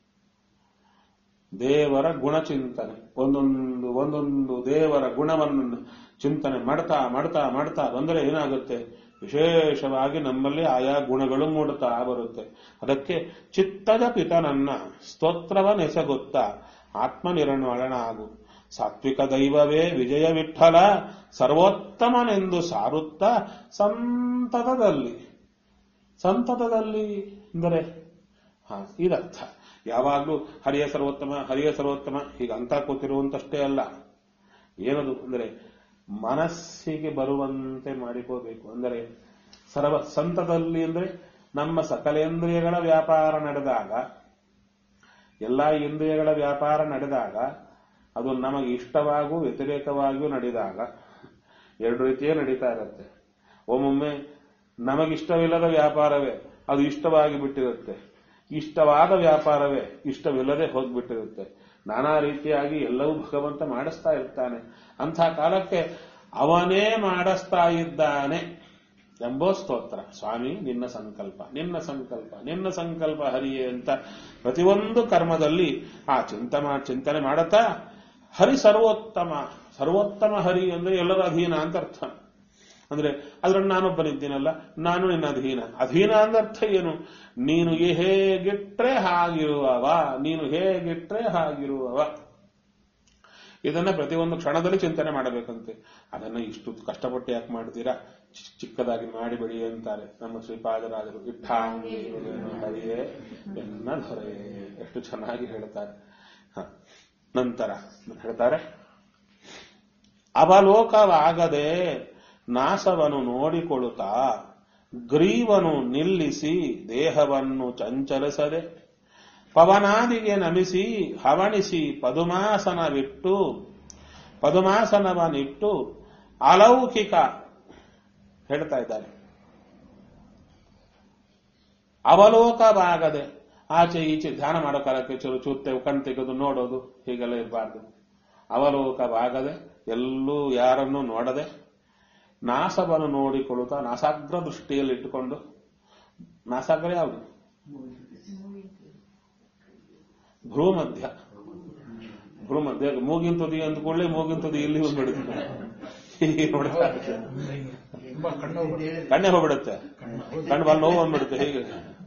A: ದೇವರ ಗುಣಚಿಂತನೆ ಒಂದೊಂದು ಒಂದೊಂದು ದೇವರ ಗುಣವನ್ನು ಚಿಂತನೆ ಮಾಡ್ತಾ ಮಾಡ್ತಾ ಮಾಡ್ತಾ ಬಂದರೆ ಏನಾಗುತ್ತೆ ವಿಶೇಷವಾಗಿ ನಮ್ಮಲ್ಲಿ ಆಯಾ ಗುಣಗಳು ಮೂಡುತ್ತಾ ಬರುತ್ತೆ ಅದಕ್ಕೆ ಚಿತ್ತದ ಪಿತನನ್ನ ಸ್ತೋತ್ರವನ್ನೆಸಗುತ್ತಾ ಆತ್ಮನಿರ್ಮಳನಾಗು ಸಾತ್ವಿಕ ದೈವವೇ ವಿಜಯ ವಿಠಲ ಸರ್ವೋತ್ತಮನೆಂದು ಸಾರುತ್ತಾ ಸಂತತದಲ್ಲಿ ಸಂತತದಲ್ಲಿ ಅಂದರೆ ಹಾ ಇದರ್ಥ ಯಾವಾಗಲೂ ಹರಿಯ ಸರ್ವೋತ್ತಮ ಹರಿಯ ಸರ್ವೋತ್ತಮ ಹೀಗಂತ ಕೂತಿರುವಂತಷ್ಟೇ ಅಲ್ಲ ಏನದು ಅಂದರೆ ಮನಸ್ಸಿಗೆ ಬರುವಂತೆ ಮಾಡಿಕೋಬೇಕು ಅಂದರೆ ಸರ್ವ ಸಂತದಲ್ಲಿ ಅಂದರೆ ನಮ್ಮ ಸಕಲೇಂದ್ರಿಯಗಳ ವ್ಯಾಪಾರ ನಡೆದಾಗ ಎಲ್ಲಾ ಇಂದ್ರಿಯಗಳ ವ್ಯಾಪಾರ ನಡೆದಾಗ ಅದು ನಮಗೆ ಇಷ್ಟವಾಗೂ ವ್ಯತಿರೇಕವಾಗಿಯೂ ನಡೆದಾಗ ಎರಡು ರೀತಿಯೇ ನಡೀತಾ ಇರುತ್ತೆ ಒಮ್ಮೊಮ್ಮೆ ನಮಗಿಷ್ಟವಿಲ್ಲದ ವ್ಯಾಪಾರವೇ ಅದು ಇಷ್ಟವಾಗಿ ಬಿಟ್ಟಿರುತ್ತೆ ಇಷ್ಟವಾದ ವ್ಯಾಪಾರವೇ ಇಷ್ಟವಿಲ್ಲದೆ ಹೋಗ್ಬಿಟ್ಟಿರುತ್ತೆ ನಾನಾ ರೀತಿಯಾಗಿ ಎಲ್ಲವೂ ಭಗವಂತ ಮಾಡಿಸ್ತಾ ಇರ್ತಾನೆ ಅಂಥ ಕಾಲಕ್ಕೆ ಅವನೇ ಮಾಡಿಸ್ತಾ ಇದ್ದಾನೆ ಎಂಬೋ ಸ್ತೋತ್ರ ಸ್ವಾಮಿ ನಿನ್ನ ಸಂಕಲ್ಪ ನಿನ್ನ ಸಂಕಲ್ಪ ನಿನ್ನ ಸಂಕಲ್ಪ ಹರಿಯೇ ಅಂತ ಪ್ರತಿಯೊಂದು ಕರ್ಮದಲ್ಲಿ ಆ ಚಿಂತ ಚಿಂತನೆ ಮಾಡುತ್ತಾ ಹರಿ ಸರ್ವೋತ್ತಮ ಸರ್ವೋತ್ತಮ ಹರಿ ಅಂದ್ರೆ ಎಲ್ಲರ ಅಧೀನ ಅಂತ ಅರ್ಥ ಅಂದ್ರೆ ಅದ್ರಲ್ಲಿ ನಾನೊಬ್ಬನಿದ್ದೀನಲ್ಲ ನಾನು ನಿನ್ನ ಅಧೀನ ಅಧೀನ ಅಂದರ್ಥ ಏನು ನೀನು ಹೇಗಿಟ್ರೆ ಹಾಗಿರುವವ ನೀನು ಹೇಗಿಟ್ರೆ ಹಾಗಿರುವವ ಇದನ್ನ ಪ್ರತಿಯೊಂದು ಕ್ಷಣದಲ್ಲಿ ಚಿಂತನೆ ಮಾಡಬೇಕಂತೆ ಅದನ್ನ ಇಷ್ಟು ಕಷ್ಟಪಟ್ಟು ಯಾಕೆ ಮಾಡ್ತೀರಾ ಚಿಕ್ಕ- ಚಿಕ್ಕದಾಗಿ ಮಾಡಿಬಿಡಿ ಅಂತಾರೆ ನಮ್ಮ ಶ್ರೀಪಾದರಾಜರು ಇಟ್ಟಾಂಗಿ ಹರಿಯೇ ಎನ್ನ ದೊರೆ ಎಷ್ಟು ಚೆನ್ನಾಗಿ ಹೇಳ್ತಾರೆ ಹ. ನಂತರ ಹೇಳ್ತಾರೆ ಅವಲೋಕವಾಗದೆ ನಾಸವನ್ನು ನೋಡಿಕೊಳ್ಳುತ್ತಾ ಗ್ರೀವನು ನಿಲ್ಲಿಸಿ ದೇಹವನ್ನು ಚಂಚಲಿಸದೆ ಪವನಾದಿಗೆ ನಮಿಸಿ ಹವಣಿಸಿ ಪದುಮಾಸನವಿಟ್ಟು ಪದುಮಾಸನವನ್ನಿಟ್ಟು ಅಲೌಕಿಕ ಹೇಳ್ತಾ ಇದ್ದಾರೆ ಅವಲೋಕವಾಗದೆ ಆಚೆ ಈಚೆ ಧ್ಯಾನ ಮಾಡೋ ಕಾಲಕ್ಕೆ ಚೂರು ಚೂರ್ತೇವೆ ಕಣ್ ತೆಗೆದು ನೋಡೋದು ಹೀಗೆಲ್ಲ ಇರಬಾರ್ದು ಅವಲೋಕವಾಗದೆ ಎಲ್ಲೂ ಯಾರನ್ನೂ ನೋಡದೆ ನಾಸವನ್ನು ನೋಡಿಕೊಳ್ಳುತ್ತಾ ನಾಸಾಗ್ರ ದೃಷ್ಟಿಯಲ್ಲಿ ಇಟ್ಟುಕೊಂಡು ನಾಸಾಗ್ರ ಯಾವುದು ಭ್ರೂಮಧ್ಯ ಭ್ರೂಮಧ್ಯ ಮೂಗಿನ ತುದಿ ಅಂದ್ಕೊಳ್ಳಿ ಮೂಗಿನ ತುದಿ ಇಲ್ಲಿ ಬಂದ್ಬಿಡುತ್ತೆ ಹೀಗೆ ನೋಡ್ತಾ ಇರುತ್ತೆ.
C: ತುಂಬಾ ಕಣ್ಣು ಹೋಗ್ಬಿಡುತ್ತೆ.
A: ಕಣ್ಣೆ ಹೋಗ್ಬಿಡುತ್ತೆ ಕಣ್ಣು ಬಲ್ ನೋವು ಬಂದ್ಬಿಡುತ್ತೆ ಹೀಗೆ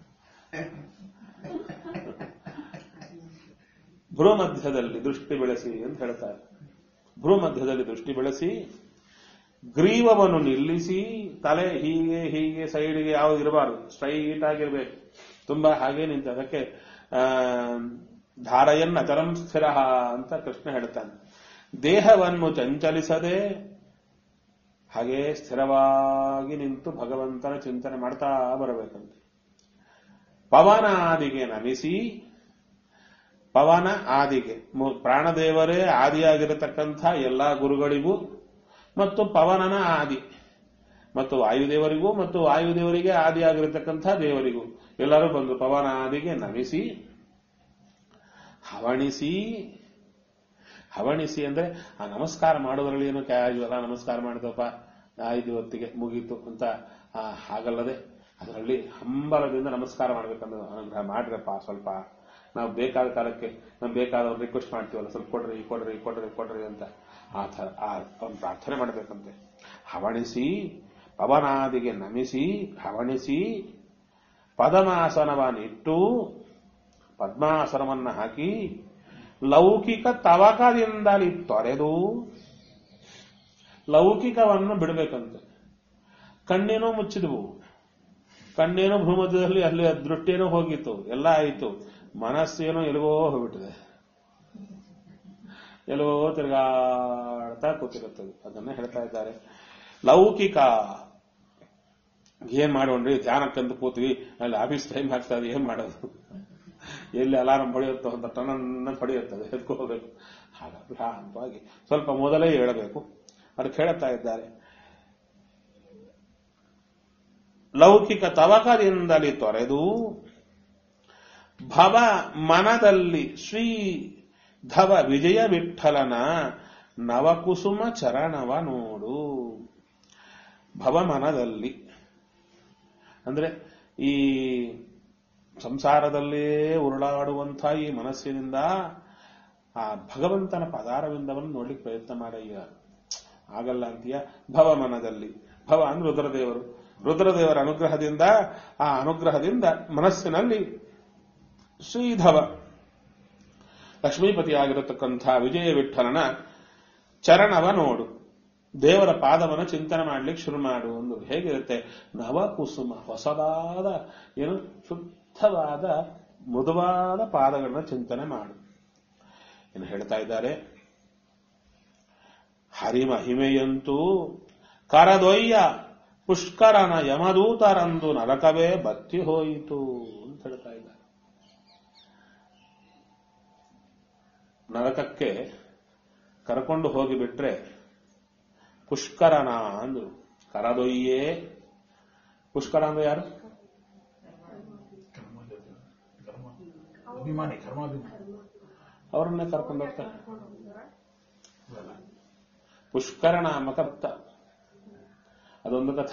A: ಭ್ರೂಮಧ್ಯದಲ್ಲಿ ದೃಷ್ಟಿ ಬೆಳೆಸಿ ಅಂತ ಹೇಳ್ತಾರೆ ಭ್ರೂಮಧ್ಯದಲ್ಲಿ ದೃಷ್ಟಿ ಬೆಳೆಸಿ ಗ್ರೀವವನ್ನು ನಿಲ್ಲಿಸಿ ತಲೆ ಹೀಗೆ ಹೀಗೆ ಸೈಡ್ಗೆ ಯಾವ್ದು ಇರಬಾರ್ದು ಸ್ಟ್ರೈಟ್ ಆಗಿರ್ಬೇಕು ತುಂಬಾ ಹಾಗೆ ನಿಂತ ಅದಕ್ಕೆ ಆ, ಧಾರಯನ್ನ ಅಚರಂ ಸ್ಥಿರ ಅಂತ ಕೃಷ್ಣ ಹೇಳ್ತಾನೆ ದೇಹವನ್ನು ಚಂಚಲಿಸದೆ ಹಾಗೆ ಸ್ಥಿರವಾಗಿ ನಿಂತು ಭಗವಂತನ ಚಿಂತನೆ ಮಾಡ್ತಾ ಬರಬೇಕಂತೆ ಪವನಾದಿಗೆ ನಮಿಸಿ ಪವನ ಆದಿಗೆ ಮು- ಪ್ರಾಣದೇವರೇ ಆದಿಯಾಗಿರತಕ್ಕಂಥ ಎಲ್ಲಾ ಗುರುಗಳಿಗೂ ಮತ್ತು ಪವನನ ಆದಿ ಮತ್ತು ವಾಯುದೇವರಿಗೂ ಮತ್ತು ವಾಯುದೇವರಿಗೆ ಆದಿಯಾಗಿರತಕ್ಕಂಥ ದೇವರಿಗೂ ಎಲ್ಲರೂ ಬಂದು ಪವನ ಆದಿಗೆ ನಮಿಸಿ ಹವಣಿಸಿ ಹವಣಿಸಿ ಅಂದ್ರೆ ಆ ನಮಸ್ಕಾರ ಮಾಡೋದ್ರಲ್ಲಿ ಏನು ಕ್ಯಾಜುವಲ ನಮಸ್ಕಾರ ಮಾಡಿದಪ್ಪ ಐದು ಹೊತ್ತಿಗೆ ಮುಗೀತು ಅಂತ ಆ, ಹಾಗಲ್ಲದೆ ಅದರಲ್ಲಿ ಹಂಬಲದಿಂದ ನಮಸ್ಕಾರ ಮಾಡ್ಬೇಕಂದ್ರೆ ಅನುಗ್ರಹ ಮಾಡ್ರಪ್ಪ ಸ್ವಲ್ಪ ನಾವು ಬೇಕಾದ ಕಾಲಕ್ಕೆ ನಾವು ಬೇಕಾದವ್ರು ರಿಕ್ವೆಸ್ಟ್ ಮಾಡ್ತೀವಲ್ಲ ಸ್ವಲ್ಪ ಕೊಡ್ರಿ ಕೊಡ್ರಿ ಕೊಡ್ರಿ ಕೊಡ್ರಿ ಅಂತ ಆ ಥರ ಆ ಅವ್ನು ಪ್ರಾರ್ಥನೆ ಮಾಡಬೇಕಂತೆ ಹವಣಿಸಿ ಪವನಾದಿಗೆ ನಮಿಸಿ ಹವಣಿಸಿ ಪದಮಾಸನವನ್ನಿಟ್ಟು ಪದ್ಮಾಸನವನ್ನ ಹಾಕಿ ಲೌಕಿಕ ತವಕದಿಂದಲಿ ತೊರೆದು ಲೌಕಿಕವನ್ನು ಬಿಡಬೇಕಂತೆ ಕಣ್ಣೇನೋ ಮುಚ್ಚಿದವು ಕಣ್ಣೇನೋ ಭೂಮಧ್ಯದಲ್ಲಿ ಅಲ್ಲಿ ದೃಷ್ಟಿಯೇನೋ ಹೋಗಿತ್ತು ಎಲ್ಲ ಆಯಿತು ಮನಸ್ಸೇನೋ ಎಲ್ಲಿಗೋ ಹೋಗ್ಬಿಟ್ಟಿದೆ ಎಲ್ಲೋ ತಿರುಗಾಡ್ತಾ ಕೂತಿರುತ್ತದೆ ಅದನ್ನ ಹೇಳ್ತಾ ಇದ್ದಾರೆ ಲೌಕಿಕ ಏನ್ ಮಾಡೋಣ್ರಿ ಧ್ಯಾನಕ್ಕಂತ ಕೂತ್ವಿ ಅಲ್ಲಿ ಆಫೀಸ್ ಟೈಮ್ ಆಗ್ತಾ ಇದೆ ಏನ್ ಮಾಡೋದು ಎಲ್ಲಿ ಅಲಾರಂ ಹೊಡೆಯುತ್ತೋ ಅಂತ ಟನನ್ನ ಹೊಡೆಯುತ್ತದೆ ಎದ್ಕೋಬೇಕು ಹಾಗ ಭ್ರಾಂತವಾಗಿ ಸ್ವಲ್ಪ ಮೊದಲೇ ಹೇಳಬೇಕು ಅದಕ್ಕೆ ಹೇಳ್ತಾ ಇದ್ದಾರೆ ಲೌಕಿಕ ತವಕದಿಂದಲೇ ತೊರೆದು ಭವ ಮನದಲ್ಲಿ ಶ್ರೀ ಧವ ವಿಜಯ ವಿಠಲನ ನವಕುಸುಮ ಚರಣವ ನೋಡು ಭವ ಮನದಲ್ಲಿ ಅಂದ್ರೆ ಈ ಸಂಸಾರದಲ್ಲೇ ಉರುಳಾಡುವಂಥ ಈ ಮನಸ್ಸಿನಿಂದ ಆ ಭಗವಂತನ ಪದಾರವಿಂದವನ್ನು ನೋಡ್ಲಿಕ್ಕೆ ಪ್ರಯತ್ನ ಮಾಡಯ್ಯ ಆಗಲ್ಲ ಅಂತೀಯ ಭವ ಮನದಲ್ಲಿ ಭವ ಅಂದ್ರೆ ರುದ್ರದೇವರು ರುದ್ರದೇವರ ಅನುಗ್ರಹದಿಂದ ಆ ಅನುಗ್ರಹದಿಂದ ಮನಸ್ಸಿನಲ್ಲಿ ಶ್ರೀಧವ ಲಕ್ಷ್ಮೀಪತಿಯಾಗಿರತಕ್ಕಂಥ ವಿಜಯ ವಿಠಲನ ಚರಣವ ನೋಡು ದೇವರ ಪಾದವನ್ನ ಚಿಂತನೆ ಮಾಡ್ಲಿಕ್ಕೆ ಶುರು ಮಾಡು ಒಂದು ಹೇಗಿರುತ್ತೆ ನವಕುಸುಮ ಹೊಸದಾದ ಏನು ಶುದ್ಧವಾದ ಮೃದುವಾದ ಪಾದಗಳನ್ನ ಚಿಂತನೆ ಮಾಡು ಏನು ಹೇಳ್ತಾ ಇದ್ದಾರೆ ಹರಿಮಹಿಮೆಯಂತೂ ಕರದೊಯ್ಯ ಪುಷ್ಕರನ ಯಮದೂತರಂದು ನರಕವೇ ಬತ್ತಿ ಹೋಯಿತು ಅಂತ ಹೇಳ್ತಾ ಇದ್ದಾರೆ ನರಕಕ್ಕೆ ಕರ್ಕೊಂಡು ಹೋಗಿಬಿಟ್ರೆ ಪುಷ್ಕರನ ಅಂದ್ರು ಕರದೊಯ್ಯೇ ಪುಷ್ಕರ ಅಂದ್ರೆ ಯಾರು
C: ಕರ್ಮ ಜೊತೆ ಕರ್ಮ ಅಭಿಮಾನಿ ಕರ್ಮಾಭಿಮಾನಿ
A: ಅವರನ್ನೇ ಕರ್ಕೊಂಡು ಹೋಗ್ತಾರೆ
B: ಕರ್ಕೊಂಡು ಹೋಗಿದ್ದಾರೆ
C: ಅಲ್ಲ.
A: ಪುಷ್ಕರ ನಾಮಕ ಭಕ್ತ ಅದೊಂದು ಕಥ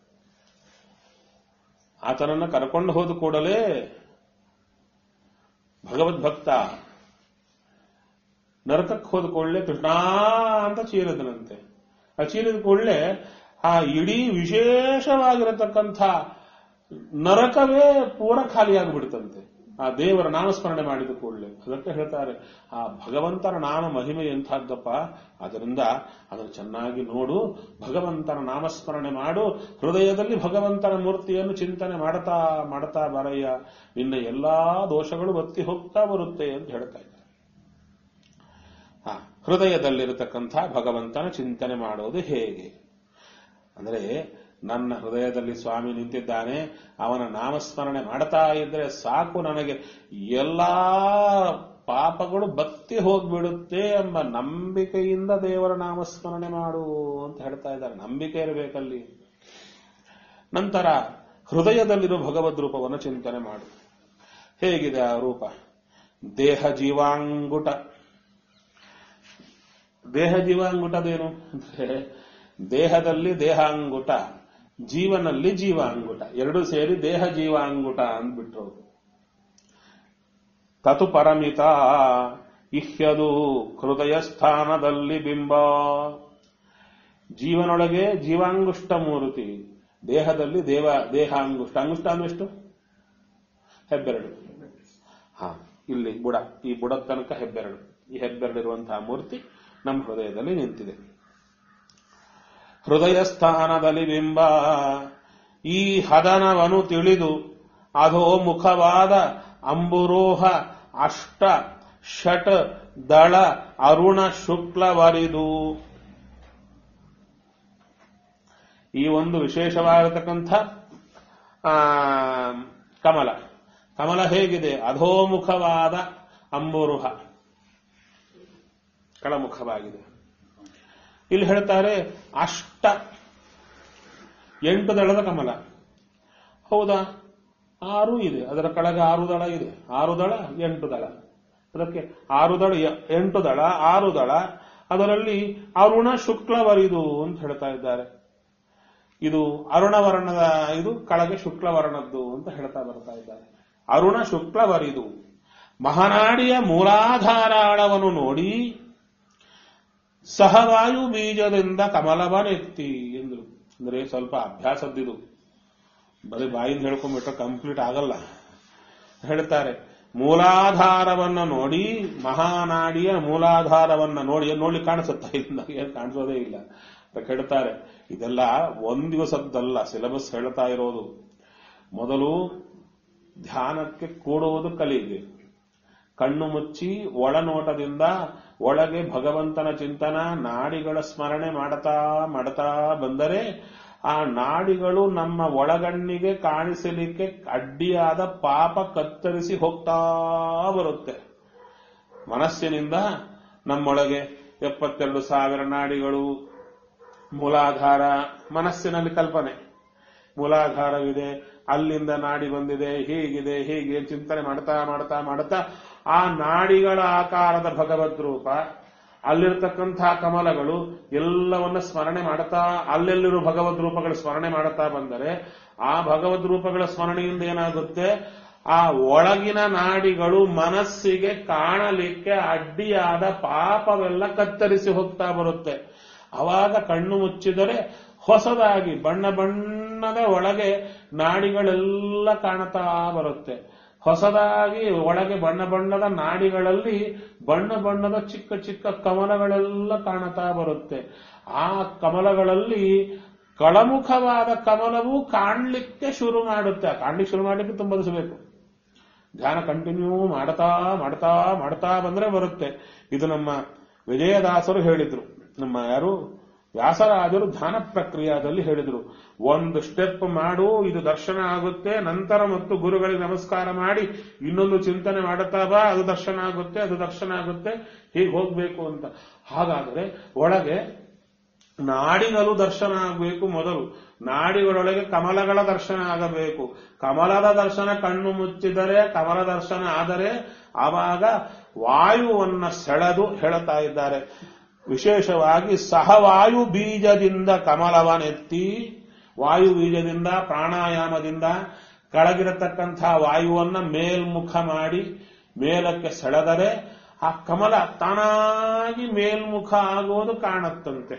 A: ಆತನನ್ನ ಕರ್ಕೊಂಡು ಹೋದ ಕೂಡಲೇ ಭಗವದ್ಭಕ್ತ ನರಕಕ್ಕೆ ಹೋದ ಕೂಡಲೇ ಕೃಷ್ಣ ಅಂತ ಚೀರಿದನಂತೆ ಆ ಚೀರಿದ ಕೂಡಲೇ ಆ ಇಡೀ ವಿಶೇಷವಾಗಿರತಕ್ಕಂಥ ನರಕವೇ ಪೂರ ಖಾಲಿಯಾಗಿಬಿಡ್ತಂತೆ ಆ ದೇವರ ನಾಮಸ್ಮರಣೆ ಮಾಡಿದ ಕೂಡಲೇ ಅದಕ್ಕೆ ಹೇಳ್ತಾರೆ ಆ ಭಗವಂತನ ನಾಮ ಮಹಿಮೆ ಎಂಥದ್ದಪ್ಪ ಅದರಿಂದ ಅದನ್ನು ಚೆನ್ನಾಗಿ ನೋಡು ಭಗವಂತನ ನಾಮಸ್ಮರಣೆ ಮಾಡು ಹೃದಯದಲ್ಲಿ ಭಗವಂತನ ಮೂರ್ತಿಯನ್ನು ಚಿಂತನೆ ಮಾಡ್ತಾ ಮಾಡ್ತಾ ಬರಯ್ಯ ನಿನ್ನ ಎಲ್ಲಾ ದೋಷಗಳು ಬತ್ತಿ ಹೋಗ್ತಾ ಬರುತ್ತೆ ಅಂತ ಹೇಳ್ತಾ ಇದ್ದಾರೆ ಆ ಹೃದಯದಲ್ಲಿರತಕ್ಕಂಥ ಭಗವಂತನ ಚಿಂತನೆ ಮಾಡೋದು ಹೇಗೆ ಅಂದರೆ ನನ್ನ ಹೃದಯದಲ್ಲಿ ಸ್ವಾಮಿ ನಿಂತಿದ್ದಾನೆ ಅವನ ನಾಮಸ್ಮರಣೆ ಮಾಡ್ತಾ ಇದ್ರೆ ಸಾಕು ನನಗೆ ಎಲ್ಲಾ ಪಾಪಗಳು ಬತ್ತಿ ಹೋಗ್ಬಿಡುತ್ತೆ ಎಂಬ ನಂಬಿಕೆಯಿಂದ ದೇವರ ನಾಮಸ್ಮರಣೆ ಮಾಡು ಅಂತ ಹೇಳ್ತಾ ಇದ್ದಾರೆ ನಂಬಿಕೆ ಇರಬೇಕಲ್ಲಿ ನಂತರ ಹೃದಯದಲ್ಲಿರುವ ಭಗವದ್ ರೂಪವನ್ನು ಚಿಂತನೆ ಮಾಡು ಹೇಗಿದೆ ಆ ರೂಪ ದೇಹ ಜೀವಾಂಗುಟ ದೇಹ ಜೀವಾಂಗುಟದೇನು ಅಂದ್ರೆ ದೇಹದಲ್ಲಿ ದೇಹಾಂಗುಟ ಜೀವನಲ್ಲಿ ಜೀವಾಂಗುಟ ಎರಡು ಸೇರಿ ದೇಹ ಜೀವಾಂಗುಟ ಅಂದ್ಬಿಟ್ರು ಅವ್ರು. ತತು ಪರಮಿತ ಇಹ್ಯದು ಹೃದಯ ಸ್ಥಾನದಲ್ಲಿ ಬಿಂಬ ಜೀವನೊಳಗೆ ಜೀವಾಂಗುಷ್ಟ ಮೂರ್ತಿ ದೇಹದಲ್ಲಿ ದೇವ ದೇಹಾಂಗುಷ್ಟ ಅಂಗುಷ್ಟ ಅಂದ್ರೆ ಎಷ್ಟು ಹೆಬ್ಬೆರಡು ಹಾ ಇಲ್ಲಿ ಬುಡ ಈ ಬುಡದ ತನಕ ಹೆಬ್ಬೆರಡು ಈ ಹೆಬ್ಬೆರಳಿರುವಂತಹ ಮೂರ್ತಿ ನಮ್ಮ ಹೃದಯದಲ್ಲಿ ನಿಂತಿದೆ ಹೃದಯ ಸ್ಥಾನದಲ್ಲಿ ಬಿಂಬ ಈ ಹದನವನು ತಿಳಿದು ಅಧೋಮುಖವಾದ ಅಂಬುರೋಹ ಅಷ್ಟ ಷಟ್ ದಳ ಅರುಣ ಶುಕ್ಲವರಿದು ಈ ಒಂದು ವಿಶೇಷವಾಗಿರತಕ್ಕಂಥ ಆ, ಕಮಲ ಕಮಲ ಹೇಗಿದೆ ಅಧೋಮುಖವಾದ ಅಂಬುರುಹ ಕೆಳಮುಖವಾಗಿದೆ ಇಲ್ಲಿ ಹೇಳ್ತಾರೆ ಅಷ್ಟ ಎಂಟು ದಳದ ಕಮಲ ಹೌದಾ ಆರು ಇದೆ ಅದರ ಕೆಳಗೆ ಆರು ದಳ ಇದೆ ಆರು ದಳ ಎಂಟು ದಳ ಅದಕ್ಕೆ ಆರು ದಳ ಎ- ಎಂಟು ದಳ ಆರು ದಳ ಅದರಲ್ಲಿ ಅರುಣ ಶುಕ್ಲವರಿದು ಅಂತ ಹೇಳ್ತಾ ಇದ್ದಾರೆ ಇದು ಅರುಣವರ್ಣದ ಇದು ಕೆಳಗೆ ಶುಕ್ಲವರ್ಣದ್ದು ಅಂತ ಹೇಳ್ತಾ ಬರ್ತಾ ಇದ್ದಾರೆ ಅರುಣ ಶುಕ್ಲವರಿದು ಮಹನಾಡಿಯ ಮೂಲಾಧಾರಾಳವನ್ನು ನೋಡಿ ಸಹವಾಯು ಬೀಜದಿಂದ ಕಮಲವನೆತ್ತಿ ಎಂದ್ರು ಅಂದ್ರೆ ಸ್ವಲ್ಪ ಅಭ್ಯಾಸದ್ದಿದು ಬರೀ ಬಾಯಿಂದ ಹೇಳ್ಕೊಂಡ್ಬಿಟ್ರೆ ಕಂಪ್ಲೀಟ್ ಆಗಲ್ಲ ಹೇಳ್ತಾರೆ ಮೂಲಾಧಾರವನ್ನ ನೋಡಿ ಮಹಾನಾಡಿಯ ಮೂಲಾಧಾರವನ್ನ ನೋಡಿ ಏನ್ ನೋಡ್ಲಿಕ್ಕೆ ಕಾಣಿಸುತ್ತಾ ಇದನ್ನ ಏನ್ ಕಾಣಿಸೋದೇ ಇಲ್ಲ ಅಂತ ಹೇಳ್ತಾರೆ ಇದೆಲ್ಲ ಒಂದ್ ದಿವಸದ್ದಲ್ಲ ಸಿಲೆಬಸ್ ಹೇಳ್ತಾ ಇರೋದು ಮೊದಲು ಧ್ಯಾನಕ್ಕೆ ಕೂಡುವುದು ಕಲಿಯಿರಿ ಕಣ್ಣು ಮುಚ್ಚಿ ಒಳನೋಟದಿಂದ ಒಳಗೆ ಭಗವಂತನ ಚಿಂತನ ನಾಡಿಗಳ ಸ್ಮರಣೆ ಮಾಡ್ತಾ ಮಾಡ್ತಾ ಬಂದರೆ ಆ ನಾಡಿಗಳು ನಮ್ಮ ಒಳಗಣ್ಣಿಗೆ ಕಾಣಿಸಲಿಕ್ಕೆ ಅಡ್ಡಿಯಾದ ಪಾಪ ಕತ್ತರಿಸಿ ಹೋಗ್ತಾ ಬರುತ್ತೆ ಮನಸ್ಸಿನಿಂದ ನಮ್ಮೊಳಗೆ ಎಪ್ಪತ್ತೆರಡು ಸಾವಿರ ನಾಡಿಗಳು ಮೂಲಾಧಾರ ಮನಸ್ಸಿನಲ್ಲಿ ಕಲ್ಪನೆ ಮೂಲಾಧಾರವಿದೆ ಅಲ್ಲಿಂದ ನಾಡಿ ಬಂದಿದೆ ಹೀಗಿದೆ ಹೀಗೆ ಚಿಂತನೆ ಮಾಡ್ತಾ ಮಾಡ್ತಾ ಮಾಡ್ತಾ ಆ ನಾಡಿಗಳ ಆಕಾರದ ಭಗವದ್ ರೂಪ ಅಲ್ಲಿರ್ತಕ್ಕಂತಹ ಕಮಲಗಳು ಎಲ್ಲವನ್ನ ಸ್ಮರಣೆ ಮಾಡ್ತಾ ಅಲ್ಲೆಲ್ಲಿರೋ ಭಗವದ್ ರೂಪಗಳ ಸ್ಮರಣೆ ಮಾಡ್ತಾ ಬಂದರೆ ಆ ಭಗವದ್ ರೂಪಗಳ ಸ್ಮರಣೆಯಿಂದ ಏನಾಗುತ್ತೆ ಆ ಒಳಗಿನ ನಾಡಿಗಳು ಮನಸ್ಸಿಗೆ ಕಾಣಲಿಕ್ಕೆ ಅಡ್ಡಿಯಾದ ಪಾಪವೆಲ್ಲ ಕತ್ತರಿಸಿ ಹೋಗ್ತಾ ಬರುತ್ತೆ ಅವಾಗ ಕಣ್ಣು ಮುಚ್ಚಿದರೆ ಹೊಸದಾಗಿ ಬಣ್ಣ ಬಣ್ಣದ ಒಳಗೆ ನಾಡಿಗಳೆಲ್ಲ ಕಾಣುತ್ತಾ ಬರುತ್ತೆ ಹೊಸದಾಗಿ ಒಳಗೆ ಬಣ್ಣ ಬಣ್ಣದ ನಾಡಿಗಳಲ್ಲಿ ಬಣ್ಣ ಬಣ್ಣದ ಚಿಕ್ಕ ಚಿಕ್ಕ ಕಮಲಗಳೆಲ್ಲ ಕಾಣುತ್ತಾ ಬರುತ್ತೆ ಆ ಕಮಲಗಳಲ್ಲಿ ಕಳಮುಖವಾದ ಕಮಲವು ಕಾಣ್ಲಿಕ್ಕೆ ಶುರು ಮಾಡುತ್ತೆ ಆ ಕಾಣ್ಲಿಕ್ಕೆ ಶುರು ಮಾಡಲಿಕ್ಕೆ ತುಂಬ ದಿವಸ ಬೇಕು ಧ್ಯಾನ ಕಂಟಿನ್ಯೂ ಮಾಡ್ತಾ ಮಾಡ್ತಾ ಮಾಡ್ತಾ ಬಂದ್ರೆ ಬರುತ್ತೆ ಇದು ನಮ್ಮ ವಿಜಯದಾಸರು ಹೇಳಿದ್ರು ನಮ್ಮ ಯಾರು ವ್ಯಾಸರಾಜರು ಧ್ಯಾನ ಪ್ರಕ್ರಿಯಾದಲ್ಲಿ ಹೇಳಿದ್ರು ಒಂದು ಸ್ಟೆಪ್ ಮಾಡು ಇದು ದರ್ಶನ ಆಗುತ್ತೆ ನಂತರ ಮತ್ತು ಗುರುಗಳಿಗೆ ನಮಸ್ಕಾರ ಮಾಡಿ ಇನ್ನೊಂದು ಚಿಂತನೆ ಮಾಡುತ್ತಾ ಬಾ ಅದು ದರ್ಶನ ಆಗುತ್ತೆ ಅದು ದರ್ಶನ ಆಗುತ್ತೆ ಹೀಗೆ ಹೋಗ್ಬೇಕು ಅಂತ ಹಾಗಾದರೆ ಒಳಗೆ ನಾಡಿನಲ್ಲೂ ದರ್ಶನ ಆಗಬೇಕು ಮೊದಲು ನಾಡಿಗಳೊಳಗೆ ಕಮಲಗಳ ದರ್ಶನ ಆಗಬೇಕು ಕಮಲದ ದರ್ಶನ ಕಣ್ಣು ಮುಚ್ಚಿದರೆ ಕಮಲ ದರ್ಶನ ಆದರೆ ಆವಾಗ ವಾಯುವನ್ನ ಸೆಳೆದು ಹೇಳುತ್ತಾ ಇದ್ದಾರೆ ವಿಶೇಷವಾಗಿ ಸಹವಾಯು ಬೀಜದಿಂದ ಕಮಲವನೆತ್ತಿ ವಾಯು ಬೀಜದಿಂದ ಪ್ರಾಣಾಯಾಮದಿಂದ ಕೆಳಗಿರತಕ್ಕಂಥ ವಾಯುವನ್ನ ಮೇಲ್ಮುಖ ಮಾಡಿ ಮೇಲಕ್ಕೆ ಸೆಳೆದರೆ ಆ ಕಮಲ ತಾನಾಗಿ ಮೇಲ್ಮುಖ ಆಗೋದು ಕಾಣುತ್ತಂತೆ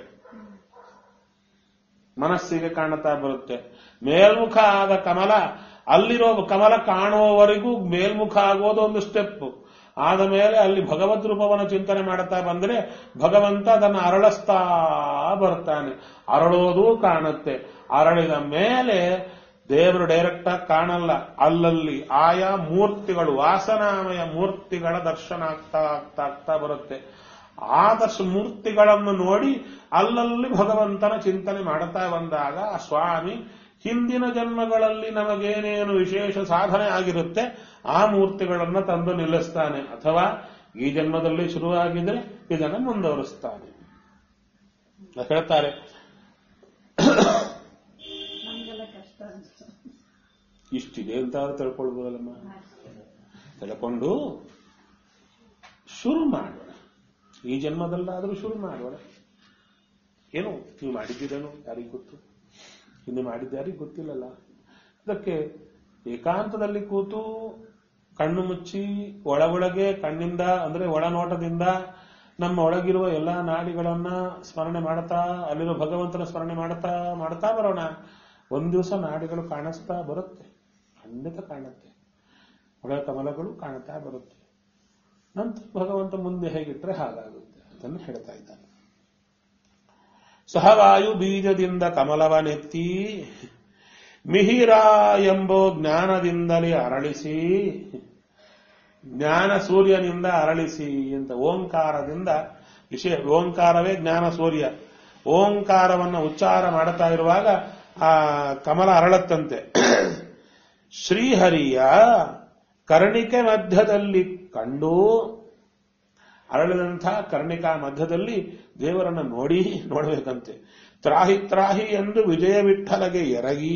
A: ಮನಸ್ಸಿಗೆ ಕಾಣುತ್ತಾ ಬರುತ್ತೆ ಮೇಲ್ಮುಖ ಆದ ಕಮಲ ಅಲ್ಲಿರೋ ಕಮಲ ಕಾಣುವವರೆಗೂ ಮೇಲ್ಮುಖ ಆಗೋದು ಒಂದು ಸ್ಟೆಪ್ ಆದ ಮೇಲೆ ಅಲ್ಲಿ ಭಗವದ್ ರೂಪವನ್ನು ಚಿಂತನೆ ಮಾಡುತ್ತಾ ಬಂದ್ರೆ ಭಗವಂತ ಅದನ್ನು ಅರಳಿಸ್ತಾ ಬರ್ತಾನೆ ಅರಳೋದು ಕಾಣುತ್ತೆ ಅರಳಿದ ಮೇಲೆ ದೇವರು ಡೈರೆಕ್ಟ್ ಆಗಿ ಕಾಣಲ್ಲ ಅಲ್ಲಲ್ಲಿ ಆಯಾ ಮೂರ್ತಿಗಳು ವಾಸನಾಮಯ ಮೂರ್ತಿಗಳ ದರ್ಶನ ಆಗ್ತಾ ಆಗ್ತಾ ಆಗ್ತಾ ಬರುತ್ತೆ ಆ ದರ್ಶ ಮೂರ್ತಿಗಳನ್ನು ನೋಡಿ ಅಲ್ಲಲ್ಲಿ ಭಗವಂತನ ಚಿಂತನೆ ಮಾಡುತ್ತಾ ಬಂದಾಗ ಆ ಸ್ವಾಮಿ ಹಿಂದಿನ ಜನ್ಮಗಳಲ್ಲಿ ನಮಗೇನೇನು ವಿಶೇಷ ಸಾಧನೆ ಆಗಿರುತ್ತೆ ಆ ಮೂರ್ತಿಗಳನ್ನ ತಂದು ನಿಲ್ಲಿಸ್ತಾನೆ ಅಥವಾ ಈ ಜನ್ಮದಲ್ಲಿ ಶುರುವಾಗಿದ್ರೆ ಇದನ್ನು ಮುಂದುವರಿಸ್ತಾನೆ ಅಂತ ಹೇಳ್ತಾರೆ
B: ನಮ್ಗೆಲ್ಲ ಕಷ್ಟ ಅಂತ
A: ಇಷ್ಟಿದೆ ಅಂತ ಆದ್ರೂ ತಿಳ್ಕೊಳ್ಬೋದಲ್ಲಮ್ಮ ತಿಳ್ಕೊಂಡು ಶುರು ಮಾಡೋಣ ಈ ಜನ್ಮದಲ್ಲಾದ್ರೂ ಶುರು ಮಾಡೋಣ ಏನು ನೀವು ಮಾಡಿದ್ದೀರೇನು ಯಾರಿಗೂ ಗೊತ್ತು ಇನ್ನು ಮಾಡಿದ್ದು ಯಾರಿಗೂ ಗೊತ್ತಿಲ್ಲಲ್ಲ ಅದಕ್ಕೆ ಏಕಾಂತದಲ್ಲಿ ಕೂತು ಕಣ್ಣು ಮುಚ್ಚಿ ಒಳ ಒಳಗೆ ಕಣ್ಣಿಂದ ಅಂದ್ರೆ ಒಳನೋಟದಿಂದ ನಮ್ಮ ಒಳಗಿರುವ ಎಲ್ಲಾ ನಾಡಿಗಳನ್ನ ಸ್ಮರಣೆ ಮಾಡ್ತಾ ಅಲ್ಲಿರೋ ಭಗವಂತನ ಸ್ಮರಣೆ ಮಾಡ್ತಾ ಮಾಡ್ತಾ ಬರೋಣ ಒಂದ್ ದಿವಸ ನಾಡಿಗಳು ಕಾಣಿಸ್ತಾ ಬರುತ್ತೆ ಖಂಡಿತ ಕಾಣುತ್ತೆ ಒಳ ಕಮಲಗಳು ಕಾಣುತ್ತಾ ಬರುತ್ತೆ ನಂತರ ಭಗವಂತ ಮುಂದೆ ಹೇಗಿಟ್ರೆ ಹಾಗಾಗುತ್ತೆ ಅದನ್ನು ಹೇಳ್ತಾ ಇದ್ದಾನೆ ಸಹವಾಯು ಬೀಜದಿಂದ ಕಮಲವನೆತ್ತಿ ಮಿಹಿರ ಎಂಬೋ ಜ್ಞಾನದಿಂದಲೇ ಅರಳಿಸಿ ಜ್ಞಾನ ಸೂರ್ಯನಿಂದ ಅರಳಿಸಿ ಅಂತ ಓಂಕಾರದಿಂದ ವಿಶೇಷ ಓಂಕಾರವೇ ಜ್ಞಾನ ಸೂರ್ಯ ಓಂಕಾರವನ್ನ ಉಚ್ಚಾರ ಮಾಡುತ್ತಾ ಇರುವಾಗ ಆ ಕಮಲ ಅರಳತ್ತಂತೆ ಶ್ರೀಹರಿಯ ಕರ್ಣಿಕೆ ಮಧ್ಯದಲ್ಲಿ ಕಂಡು ಅರಳಿದಂಥ ಕರ್ಣಿಕಾ ಮಧ್ಯದಲ್ಲಿ ದೇವರನ್ನ ನೋಡಿ ನೋಡಬೇಕಂತೆ ತ್ರಾಹಿ ತ್ರಾಹಿ ಎಂದು ವಿಜಯ ವಿಠಲಗೆ ಎರಗಿ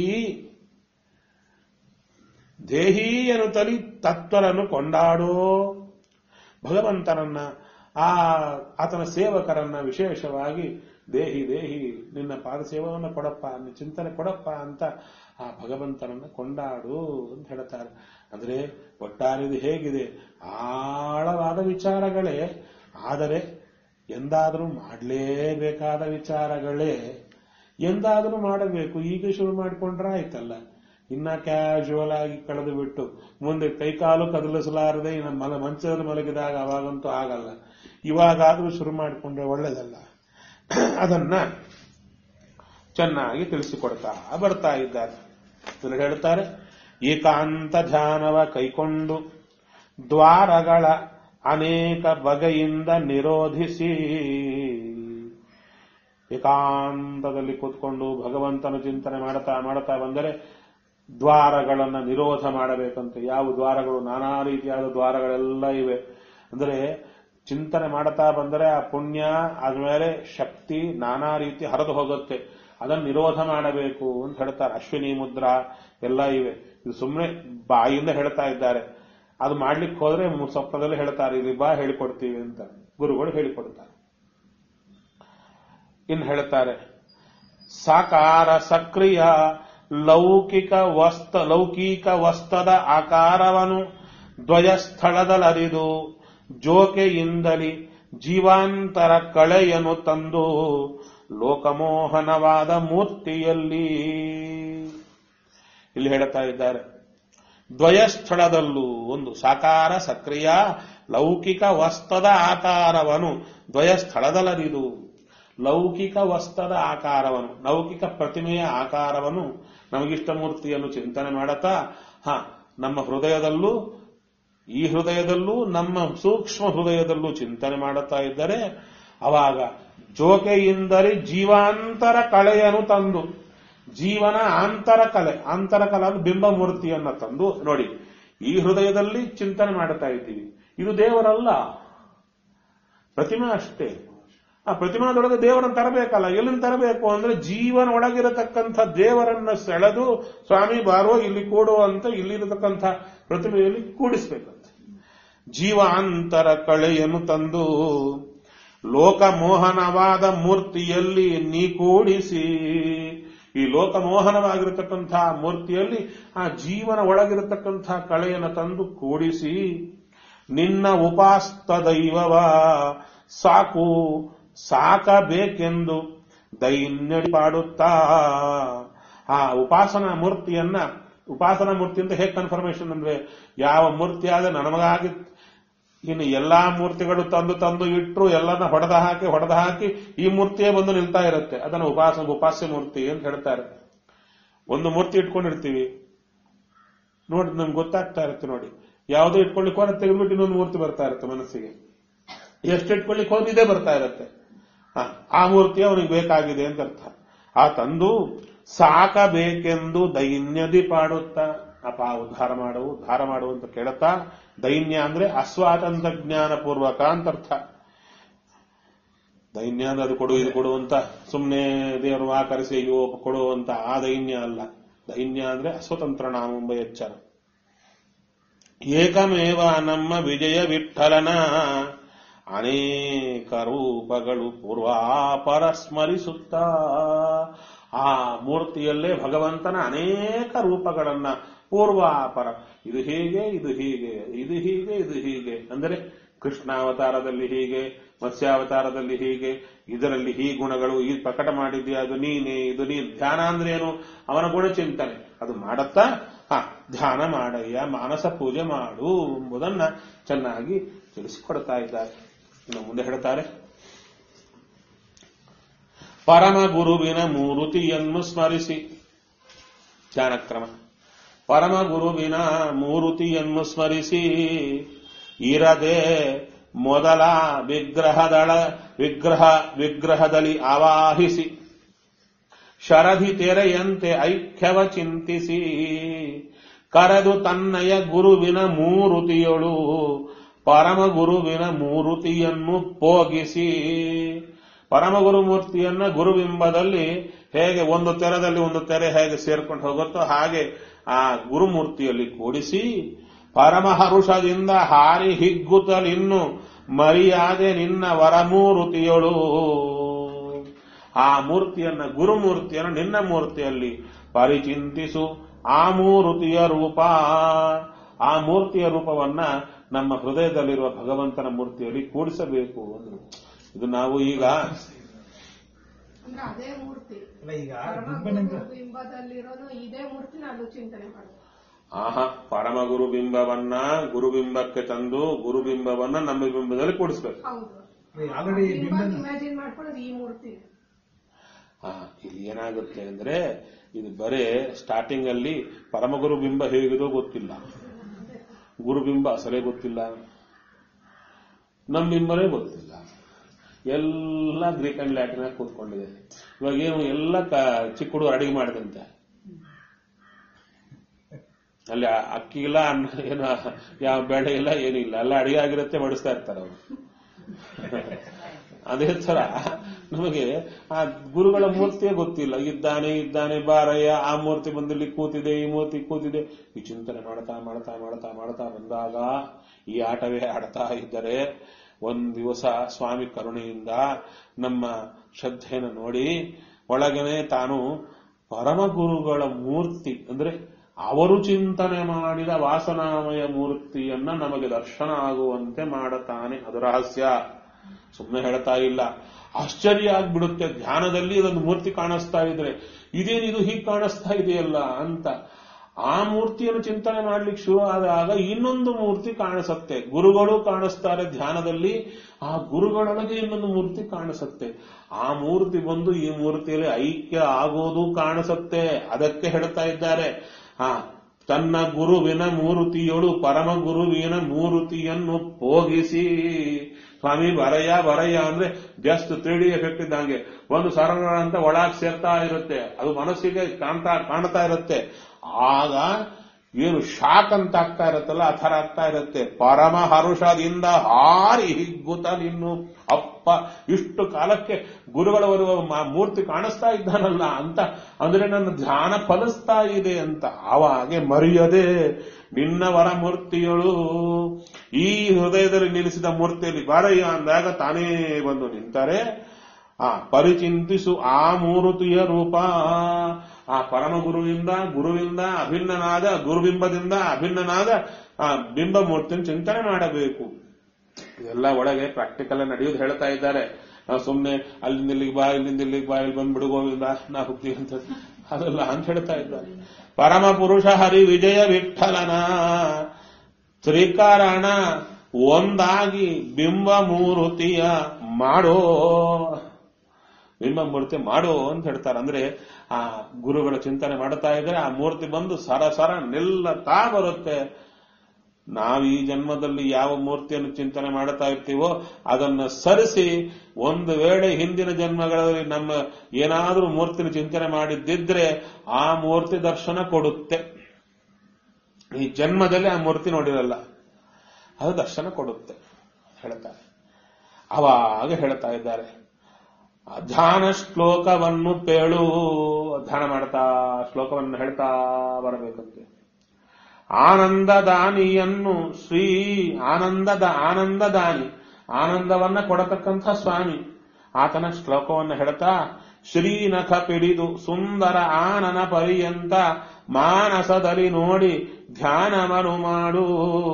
A: ದೇಹಿ ಎನ್ನುತ್ತಲಿ ತತ್ವರನ್ನು ಕೊಂಡಾಡೋ ಭಗವಂತನನ್ನ ಆ ಆತನ ಸೇವಕರನ್ನ ವಿಶೇಷವಾಗಿ ದೇಹಿ ದೇಹಿ ನಿನ್ನ ಪಾದ ಸೇವವನ್ನು ಕೊಡಪ್ಪ ನಿನ್ನ ಚಿಂತನೆ ಕೊಡಪ್ಪ ಅಂತ ಆ ಭಗವಂತನನ್ನ ಕೊಂಡಾಡು ಅಂತ ಹೇಳ್ತಾರೆ ಅಂದ್ರೆ ಒಟ್ಟಾರೆ ಹೇಗಿದೆ ಆಳವಾದ ವಿಚಾರಗಳೇ ಆದರೆ ಎಂದಾದರೂ ಮಾಡಲೇಬೇಕಾದ ವಿಚಾರಗಳೇ ಎಂದಾದರೂ ಮಾಡಬೇಕು ಈಗ ಶುರು ಮಾಡಿಕೊಂಡ್ರೆ ಆಯ್ತಲ್ಲ ಇನ್ನ ಕ್ಯಾಶುವಲ್ ಆಗಿ ಕಳೆದು ಬಿಟ್ಟು ಮುಂದೆ ಕೈಕಾಲು ಕದಲಿಸಲಾರದೆ ಇನ್ನು ಮಲ ಮಂಚದಲ್ಲಿ ಮಲಗಿದಾಗ ಅವಾಗಂತೂ ಆಗಲ್ಲ ಇವಾಗಾದ್ರೂ ಶುರು ಮಾಡಿಕೊಂಡ್ರೆ ಒಳ್ಳೇದಲ್ಲ ಅದನ್ನ ಚೆನ್ನಾಗಿ ತಿಳಿಸಿಕೊಡ್ತಾ ಬರ್ತಾ ಇದ್ದಾರೆ ಇದನ್ನು ಹೇಳ್ತಾರೆ ಏಕಾಂತ ಧ್ಯಾನವ ಕೈಕೊಂಡು ದ್ವಾರಗಳ ಅನೇಕ ಬಗೆಯಿಂದ ನಿರೋಧಿಸಿ ಏಕಾಂತದಲ್ಲಿ ಕೂತ್ಕೊಂಡು ಭಗವಂತನ ಚಿಂತನೆ ಮಾಡ್ತಾ ಮಾಡ್ತಾ ಬಂದರೆ ದ್ವಾರಗಳನ್ನ ನಿರೋಧ ಮಾಡಬೇಕಂತೆ ಯಾವ ದ್ವಾರಗಳು ನಾನಾ ರೀತಿಯಾದ ದ್ವಾರಗಳೆಲ್ಲ ಇವೆ ಅಂದ್ರೆ ಚಿಂತನೆ ಮಾಡ್ತಾ ಬಂದರೆ ಆ ಪುಣ್ಯ ಆದ್ಮೇಲೆ ಶಕ್ತಿ ನಾನಾ ರೀತಿ ಹರಿದು ಹೋಗುತ್ತೆ ಅದನ್ನು ನಿರೋಧ ಮಾಡಬೇಕು ಅಂತ ಹೇಳ್ತಾರೆ ಅಶ್ವಿನಿ ಮುದ್ರಾ ಎಲ್ಲ ಇವೆ ಇದು ಸುಮ್ಮನೆ ಬಾಯಿಂದ ಹೇಳ್ತಾ ಇದ್ದಾರೆ ಅದು ಮಾಡ್ಲಿಕ್ಕೆ ಹೋದ್ರೆ ಸ್ವಪ್ನದಲ್ಲಿ ಹೇಳ್ತಾರೆ ಇದು ಬಾ ಹೇಳಿಕೊಡ್ತೀವಿ ಅಂತ ಗುರುಗಳು ಹೇಳಿಕೊಡ್ತಾರೆ ಇನ್ನು ಹೇಳ್ತಾರೆ ಸಾಕಾರ ಸಕ್ರಿಯ ಲೌಕಿಕ ವಸ್ತ ಲೌಕಿಕ ವಸ್ತದ ಆಕಾರವನು ದ್ವಯ ಸ್ಥಳದಲ್ಲರಿದು ಜೋಕೆಯಿಂದಲಿ ಜೀವಾಂತರ ಕಳೆಯನು ತಂದು ಲೋಕಮೋಹನವಾದ ಮೂರ್ತಿಯಲ್ಲಿ ಇಲ್ಲಿ ಹೇಳ್ತಾ ಇದ್ದಾರೆ ದ್ವಯಸ್ಥಳದಲ್ಲೂ ಒಂದು ಸಾಕಾರ ಸಕ್ರಿಯ ಲೌಕಿಕ ವಸ್ತದ ಆಕಾರವನು ದ್ವಯಸ್ಥಳದಲ್ಲರಿದು ಲೌಕಿಕ ವಸ್ತದ ಆಕಾರವನು ಲೌಕಿಕ ಪ್ರತಿಮೆಯ ಆಕಾರವನ್ನು ನಮಗಿಷ್ಟ ಮೂರ್ತಿಯನ್ನು ಚಿಂತನೆ ಮಾಡುತ್ತಾ ಹ ನಮ್ಮ ಹೃದಯದಲ್ಲೂ ಈ ಹೃದಯದಲ್ಲೂ ನಮ್ಮ ಸೂಕ್ಷ್ಮ ಹೃದಯದಲ್ಲೂ ಚಿಂತನೆ ಮಾಡುತ್ತಾ ಇದ್ದರೆ ಅವಾಗ ಜೋಕೆಯಿಂದಲೇ ಜೀವಾಂತರ ಕಳೆಯನ್ನು ತಂದು ಜೀವನ ಆಂತರ ಕಲೆ ಆಂತರ ಕಲೆ ಅಂದ್ರೆ ಬಿಂಬ ಮೂರ್ತಿಯನ್ನ ತಂದು ನೋಡಿ ಈ ಹೃದಯದಲ್ಲಿ ಚಿಂತನೆ ಮಾಡುತ್ತಾ ಇದ್ದೀವಿ ಇದು ದೇವರಲ್ಲ ಪ್ರತಿಮೆ ಅಷ್ಟೇ ಆ ಪ್ರತಿಮಾದೊಳಗೆ ದೇವರನ್ನು ತರಬೇಕಲ್ಲ ಎಲ್ಲಿಂದ ತರಬೇಕು ಅಂದ್ರೆ ಜೀವನ ಒಳಗಿರತಕ್ಕಂಥ ದೇವರನ್ನ ಸೆಳೆದು ಸ್ವಾಮಿ ಬಾರೋ ಇಲ್ಲಿ ಕೂಡು ಅಂತ ಇಲ್ಲಿರತಕ್ಕಂಥ ಪ್ರತಿಮೆಯಲ್ಲಿ ಕೂಡಿಸ್ಬೇಕಂತೆ ಜೀವಾಂತರ ಕಳೆಯನ್ನು ತಂದು ಲೋಕಮೋಹನವಾದ ಮೂರ್ತಿಯಲ್ಲಿ ನೀ ಕೂಡಿಸಿ ಈ ಲೋಕಮೋಹನವಾಗಿರತಕ್ಕಂಥ ಮೂರ್ತಿಯಲ್ಲಿ ಆ ಜೀವನ ಒಳಗಿರತಕ್ಕಂಥ ಕಳೆಯನ್ನು ತಂದು ಕೂಡಿಸಿ ನಿನ್ನ ಉಪಾಸ್ತ ದೈವವ ಸಾಕು ಸಾಕಬೇಕೆಂದು ದೈನ್ಯಡಿ ಪಾಡುತ್ತಾ ಆ ಉಪಾಸನಾ ಮೂರ್ತಿಯನ್ನ ಉಪಾಸನಾ ಮೂರ್ತಿ ಅಂತ ಹೇಗೆ ಕನ್ಫರ್ಮೇಶನ್ ಅಂದ್ರೆ ಯಾವ ಮೂರ್ತಿ ಆದ್ರೆ ನಮಗಾಗಿ ಇನ್ನು ಎಲ್ಲಾ ಮೂರ್ತಿಗಳು ತಂದು ತಂದು ಇಟ್ಟರು ಎಲ್ಲನ ಹೊಡೆದ ಹಾಕಿ ಹೊಡೆದ ಹಾಕಿ ಈ ಮೂರ್ತಿಯೇ ಬಂದು ನಿಲ್ತಾ ಇರುತ್ತೆ ಅದನ್ನು ಉಪಾಸ ಉಪಾಸ್ಯ ಮೂರ್ತಿ ಅಂತ ಹೇಳ್ತಾರೆ ಒಂದು ಮೂರ್ತಿ ಇಟ್ಕೊಂಡಿರ್ತೀವಿ ನೋಡಿ ನಮ್ಗೆ ಗೊತ್ತಾಗ್ತಾ ಇರುತ್ತೆ ನೋಡಿ ಯಾವುದೋ ಇಟ್ಕೊಳ್ಳಿಕ್ಕೆ ಹೋದ್ರೆ ತೆಗೆದ್ಬಿಟ್ಟು ಇನ್ನೊಂದು ಮೂರ್ತಿ ಬರ್ತಾ ಇರುತ್ತೆ ಮನಸ್ಸಿಗೆ ಎಷ್ಟು ಇಟ್ಕೊಳ್ಳಿಕ್ಕೆ ಹೋದ್ರೆ ಇದೇ ಬರ್ತಾ ಇರುತ್ತೆ ಹ, ಆ ಮೂರ್ತಿ ಅವನಿಗೆ ಬೇಕಾಗಿದೆ ಅಂತ ಅರ್ಥ ಆ ತಂದು ಸಾಕಬೇಕೆಂದು ದೈನ್ಯದಿ ಪಾಡುತ್ತಾ ಅಪ ಉದ್ಧಾರ ಮಾಡು ಉದ್ಧಾರ ಮಾಡು ಅಂತ ಕೇಳುತ್ತಾ ದೈನ್ಯ ಅಂದ್ರೆ ಅಸ್ವಾತಂತ್ರ ಜ್ಞಾನ ಪೂರ್ವಕ ಅಂತ ಅರ್ಥ ದೈನ್ಯ ಅಂದ್ರೆ ಅದು ಕೊಡು ಇದು ಕೊಡು ಅಂತ ಸುಮ್ಮನೆ ದೇವರು ಆಕರಿಸಿ ಅಯ್ಯೋ ಕೊಡು ಅಂತ ಆ ದೈನ್ಯ ಅಲ್ಲ ದೈನ್ಯ ಅಂದ್ರೆ ಅಸ್ವತಂತ್ರ ನಾಮೆಂಬ ಎಚ್ಚರ ಏಕಮೇವ ನಮ್ಮ ವಿಜಯ ವಿಠಲನ ಅನೇಕ ರೂಪಗಳು ಪೂರ್ವಾಪರ ಸ್ಮರಿಸುತ್ತಾ ಆ ಮೂರ್ತಿಯಲ್ಲೇ ಭಗವಂತನ ಅನೇಕ ರೂಪಗಳನ್ನ ಪೂರ್ವಾಪರ ಇದು ಹೀಗೆ ಇದು ಹೀಗೆ ಇದು ಹೀಗೆ ಇದು ಹೀಗೆ ಅಂದರೆ ಕೃಷ್ಣಾವತಾರದಲ್ಲಿ ಹೀಗೆ ಮತ್ಸ್ಯಾವತಾರದಲ್ಲಿ ಹೀಗೆ ಇದರಲ್ಲಿ ಈ ಗುಣಗಳು ಈ ಪ್ರಕಟ ಮಾಡಿದ್ಯಾ ಅದು ನೀನೇ ಇದು ನೀನ್ ಧ್ಯಾನ ಅಂದ್ರೆ ಏನು ಅವನ ಗುಣಚಿಂತನೆ ಅದು ಮಾಡತ್ತಾ ಹ ಧ್ಯಾನ ಮಾಡಯ್ಯ ಮಾನಸ ಪೂಜೆ ಮಾಡು ಎಂಬುದನ್ನ ಚೆನ್ನಾಗಿ ತಿಳಿಸಿಕೊಡ್ತಾ ಇದ್ದಾರೆ ಇನ್ನು ಮುಂದೆ ಹೇಳ್ತಾರೆ ಪರಮ ಗುರುವಿನ ಮೂರುತಿಯನ್ನು ಸ್ಮರಿಸಿ ಧ್ಯಾನಕ್ರಮ ಪರಮ ಗುರುವಿನ ಮೂರುತಿಯನ್ನು ಸ್ಮರಿಸಿ ಇರದೆ ಮೊದಲ ವಿಗ್ರಹದಳ ವಿಗ್ರಹ ವಿಗ್ರಹದಲ್ಲಿ ಆವಾಹಿಸಿ ಶರಧಿ ತೆರೆಯಂತೆ ಐಕ್ಯವ ಚಿಂತಿಸಿ ಕರೆದು ತನ್ನಯ ಗುರುವಿನ ಮೂರುತಿಯೊಳು ಪರಮ ಗುರುವಿನ ಮೂರುತಿಯನ್ನು ಪೋಗಿಸಿ ಪರಮಗುರು ಮೂರ್ತಿಯನ್ನ ಗುರುಬಿಂಬದಲ್ಲಿ ಹೇಗೆ ಒಂದು ತೆರದಲ್ಲಿ ಒಂದು ತೆರೆ ಹೇಗೆ ಸೇರ್ಕೊಂಡು ಹೋಗುತ್ತೋ ಹಾಗೆ ಆ ಗುರುಮೂರ್ತಿಯಲ್ಲಿ ಕೂಡಿಸಿ ಪರಮಹರುಷದಿಂದ ಹಾರಿ ಹಿಗ್ಗುತ್ತಲಿನ್ನು ಮರಿಯಾದೆ ನಿನ್ನ ವರಮೂರುತಿಯೊಳು ಆ ಮೂರ್ತಿಯನ್ನ ಗುರುಮೂರ್ತಿಯನ್ನು ನಿನ್ನ ಮೂರ್ತಿಯಲ್ಲಿ ಪರಿಚಿಂತಿಸು ಆ ಮೂರುತಿಯ ರೂಪ ಆ ಮೂರ್ತಿಯ ರೂಪವನ್ನ ನಮ್ಮ ಹೃದಯದಲ್ಲಿರುವ ಭಗವಂತನ ಮೂರ್ತಿಯಲ್ಲಿ ಕೂಡಿಸಬೇಕು ಅಂದ್ರು ಇದು ನಾವು ಈಗ
B: ಅಂದ್ರೆ ಅದೇ ಮೂರ್ತಿ
C: ಅಲ್ಲ ಈಗ
B: ಪರಮ
C: ಬಿಂಬನಿಂದ
B: ಗುರು ಬಿಂಬದಲ್ಲಿರೋದು ಇದೇ ಮೂರ್ತಿನ ಅಲ್ಲೂ ಚಿಂತನೆ ಮಾಡೋದು
A: ಆಹಾ ಪರಮ ಗುರುಬಿಂಬವನ್ನ ಗುರುಬಿಂಬಕ್ಕೆ ತಂದು ಗುರುಬಿಂಬವನ್ನ ನಮ್ಮ ಬಿಂಬದಲ್ಲಿ ಕೂಡಿಸ್ಬೇಕು
B: ಹೌದು
C: ಆಲ್ರೆಡಿ ಬಿಂಬನ
B: ಇಮ್ಯಾಜಿನ್ ಮಾಡ್ಕೊಳ್ಳೋದು ಈ ಮೂರ್ತಿ
A: ಆ, ಇಲ್ಲಿ ಏನಾಗುತ್ತೆ ಅಂದ್ರೆ ಇದು ಬರೇ ಸ್ಟಾರ್ಟಿಂಗ್ ಅಲ್ಲಿ ಪರಮಗುರು ಬಿಂಬ ಹೇಗಿದೋ ಗೊತ್ತಿಲ್ಲ ಗುರುಬಿಂಬ ಅಸಲೇ ಗೊತ್ತಿಲ್ಲ ನಮ್ಮ ಬಿಂಬನೇ ಗೊತ್ತಿಲ್ಲ ಎಲ್ಲ ಗ್ರೀಕ್ ಅಂಡ್ ಲ್ಯಾಟಿನ್ ಆಗಿ ಕೂತ್ಕೊಂಡಿದೆ ಇವಾಗ ಏನು ಎಲ್ಲ ಕ- ಚಿಕ್ಕ ಹುಡುಗರು ಅಡಿಗೆ ಮಾಡಿದಂತೆ ಅಲ್ಲಿ ಆ ಅಕ್ಕಿ ಇಲ್ಲ ಅನ್ನ ಏನು ಯಾವ ಬೇಳೆ ಇಲ್ಲ ಏನಿಲ್ಲ ಎಲ್ಲ ಅಡಿಗೆ ಆಗಿರುತ್ತೆ ಬಡಿಸ್ತಾ ಇರ್ತಾರೆ ಅವರು ಅದೇ ತರ ನಮಗೆ ಆ ಗುರುಗಳ ಮೂರ್ತಿಯೇ ಗೊತ್ತಿಲ್ಲ ಇದ್ದಾನೆ ಇದ್ದಾನೆ ಬಾರಯ್ಯ ಆ ಮೂರ್ತಿ ಬಂದಲ್ಲಿ ಕೂತಿದೆ ಈ ಮೂರ್ತಿ ಕೂತಿದೆ ಈ ಚಿಂತನೆ ಮಾಡ್ತಾ ಮಾಡ್ತಾ ಮಾಡ್ತಾ ಮಾಡ್ತಾ ಬಂದಾಗ ಈ ಆಟವೇ ಆಡ್ತಾ ಇದ್ದರೆ ಒಂದ್ ದಿವಸ ಸ್ವಾಮಿ ಕರುಣೆಯಿಂದ ನಮ್ಮ ಶ್ರದ್ಧೆಯನ್ನು ನೋಡಿ ಒಳಗನೆ ತಾನು ಪರಮ ಗುರುಗಳ ಮೂರ್ತಿ ಅಂದ್ರೆ ಅವರು ಚಿಂತನೆ ಮಾಡಿದ ವಾಸನಾಮಯ ಮೂರ್ತಿಯನ್ನ ನಮಗೆ ದರ್ಶನ ಆಗುವಂತೆ ಮಾಡುತ್ತಾನೆ ಅದು ರಹಸ್ಯ ಸುಮ್ಮನೆ ಹೇಳ್ತಾ ಇಲ್ಲ ಆಶ್ಚರ್ಯ ಆಗ್ಬಿಡುತ್ತೆ ಧ್ಯಾನದಲ್ಲಿ ಇದೊಂದು ಮೂರ್ತಿ ಕಾಣಿಸ್ತಾ ಇದ್ರೆ ಇದೇನಿದು ಹೀಗೆ ಕಾಣಿಸ್ತಾ ಇದೆಯಲ್ಲ ಅಂತ ಆ ಮೂರ್ತಿಯನ್ನು ಚಿಂತನೆ ಮಾಡ್ಲಿಕ್ಕೆ ಶುರು ಆದಾಗ ಇನ್ನೊಂದು ಮೂರ್ತಿ ಕಾಣಿಸುತ್ತೆ ಗುರುಗಳು ಕಾಣಿಸ್ತಾರೆ ಧ್ಯಾನದಲ್ಲಿ ಆ ಗುರುಗಳೊಳಗೆ ಇನ್ನೊಂದು ಮೂರ್ತಿ ಕಾಣಿಸುತ್ತೆ ಆ ಮೂರ್ತಿ ಬಂದು ಈ ಮೂರ್ತಿಯಲ್ಲಿ ಐಕ್ಯ ಆಗೋದು ಕಾಣಿಸುತ್ತೆ ಅದಕ್ಕೆ ಹೇಳ್ತಾ ಇದ್ದಾರೆ ಆ ತನ್ನ ಗುರುವಿನ ಮೂರುತಿಯೊಳು ಪರಮ ಗುರುವಿನ ಮೂರುತಿಯನ್ನು ಪೋಗಿಸಿ ಸ್ವಾಮಿ ಬರಯ್ಯ ಬರಯ್ಯ ಅಂದ್ರೆ ಜಸ್ಟ್ ತ್ರೀ ಡಿ ಎಫೆಕ್ಟ್ ಇದ್ದಂಗೆ ಒಂದು ಸರಳ ಅಂತ ಒಳಗ್ ಸೇರ್ತಾ ಇರುತ್ತೆ ಅದು ಮನಸ್ಸಿಗೆ ಕಾಣ್ತಾ ಕಾಣ್ತಾ ಇರುತ್ತೆ ಆಗ ಏನು ಶಾಕ್ ಅಂತ ಆಗ್ತಾ ಇರುತ್ತಲ್ಲ ಆ ಥರ ಆಗ್ತಾ ಇರುತ್ತೆ ಪರಮ ಹರುಷದಿಂದ ಹಾರಿ ಹಿಗ್ಗುತ್ತ ನಿನ್ನು ಅಪ್ಪ ಇಷ್ಟು ಕಾಲಕ್ಕೆ ಗುರುಗಳವರು ಮ- ಮೂರ್ತಿ ಕಾಣಿಸ್ತಾ ಇದ್ದಾನಲ್ಲ ಅಂತ ಅಂದ್ರೆ ನನ್ನ ಧ್ಯಾನ ಫಲಿಸ್ತಾ ಇದೆ ಅಂತ ಆವಾಗೆ ಮರೆಯದೆ ನಿನ್ನ ವರ ಮೂರ್ತಿಯಳು ಈ ಹೃದಯದಲ್ಲಿ ನಿಲ್ಲಿಸಿದ ಮೂರ್ತಿಯಲ್ಲಿ ಬಾರಯ್ಯ ಅಂದಾಗ ತಾನೇ ಬಂದು ನಿಂತರೆ ಆ ಪರಿಚಿಂತಿಸು ಆ ಮೂರುತಿಯ ರೂಪ ಆ ಪರಮ ಗುರುವಿಂದ ಗುರುವಿಂದ ಅಭಿನ್ನನಾದ ಗುರುಬಿಂಬದಿಂದ ಅಭಿನ್ನನಾದ ಆ ಬಿಂಬ ಮೂರ್ತಿಯನ್ನು ಚಿಂತನೆ ಮಾಡಬೇಕು ಇದೆಲ್ಲ ಒಳಗೆ ಪ್ರಾಕ್ಟಿಕಲ್ ನಡೆಯೋದು ಹೇಳ್ತಾ ಇದ್ದಾರೆ ನಾವು ಸುಮ್ಮನೆ ಅಲ್ಲಿಂದ ಇಲ್ಲಿಗೆ ಬಾ ಇಲ್ಲಿಂದ ಇಲ್ಲಿಗೆ ಬಾ ಇಲ್ಲಿ ಬಂದ್ಬಿಡು ಗೋವಿಂದ ನಾ ಹೋಗ್ತೀವಿ ಅಂತ ಅದೆಲ್ಲ ಅಂತ ಹೇಳ್ತಾ ಇದ್ದಾರೆ ಪರಮ ಪುರುಷ ಹರಿ ವಿಜಯ ವಿಠಲನ ತ್ರಿಕಾರಣ ಒಂದಾಗಿ ಬಿಂಬ ಮೂರುತಿಯ ಮಾಡೋ ಬಿಂಬ ಮೂರ್ತಿ ಮಾಡು ಅಂತ ಹೇಳ್ತಾರೆ ಅಂದ್ರೆ ಆ ಗುರುಗಳ ಚಿಂತನೆ ಮಾಡ್ತಾ ಇದ್ರೆ ಆ ಮೂರ್ತಿ ಬಂದು ಸರ ಸರ ನಿಲ್ಲತಾ ಬರುತ್ತೆ ನಾವು ಈ ಜನ್ಮದಲ್ಲಿ ಯಾವ ಮೂರ್ತಿಯನ್ನು ಚಿಂತನೆ ಮಾಡ್ತಾ ಇರ್ತೀವೋ ಅದನ್ನ ಸರಿಸಿ ಒಂದು ವೇಳೆ ಹಿಂದಿನ ಜನ್ಮಗಳಲ್ಲಿ ನಮ್ಮ ಏನಾದರೂ ಮೂರ್ತಿನ ಚಿಂತನೆ ಮಾಡಿದ್ದಿದ್ರೆ ಆ ಮೂರ್ತಿ ದರ್ಶನ ಕೊಡುತ್ತೆ ಈ ಜನ್ಮದಲ್ಲಿ ಆ ಮೂರ್ತಿ ನೋಡಿರಲ್ಲ ಅದು ದರ್ಶನ ಕೊಡುತ್ತೆ ಹೇಳ್ತಾರೆ ಅವಾಗ ಹೇಳ್ತಾ ಇದ್ದಾರೆ ಆ ಧ್ಯಾನ ಶ್ಲೋಕವನ್ನು ಪೇಳು ಧ್ಯಾನ ಮಾಡ್ತಾ ಶ್ಲೋಕವನ್ನು ಹೇಳ್ತಾ ಬರಬೇಕಂತೆ ಆನಂದದಾನಿಯನ್ನು ಶ್ರೀ ಆನಂದದ ಆನಂದದಾನಿ ಆನಂದವನ್ನ ಕೊಡತಕ್ಕಂಥ ಸ್ವಾಮಿ ಆತನ ಶ್ಲೋಕವನ್ನು ಹೇಳ್ತಾ ಶ್ರೀನಖ ಪಿಡಿದು ಸುಂದರ ಆನನ ಪರ್ಯಂತ ಮಾನಸದಲ್ಲಿ ನೋಡಿ ಧ್ಯಾನವನು ಮಾಡು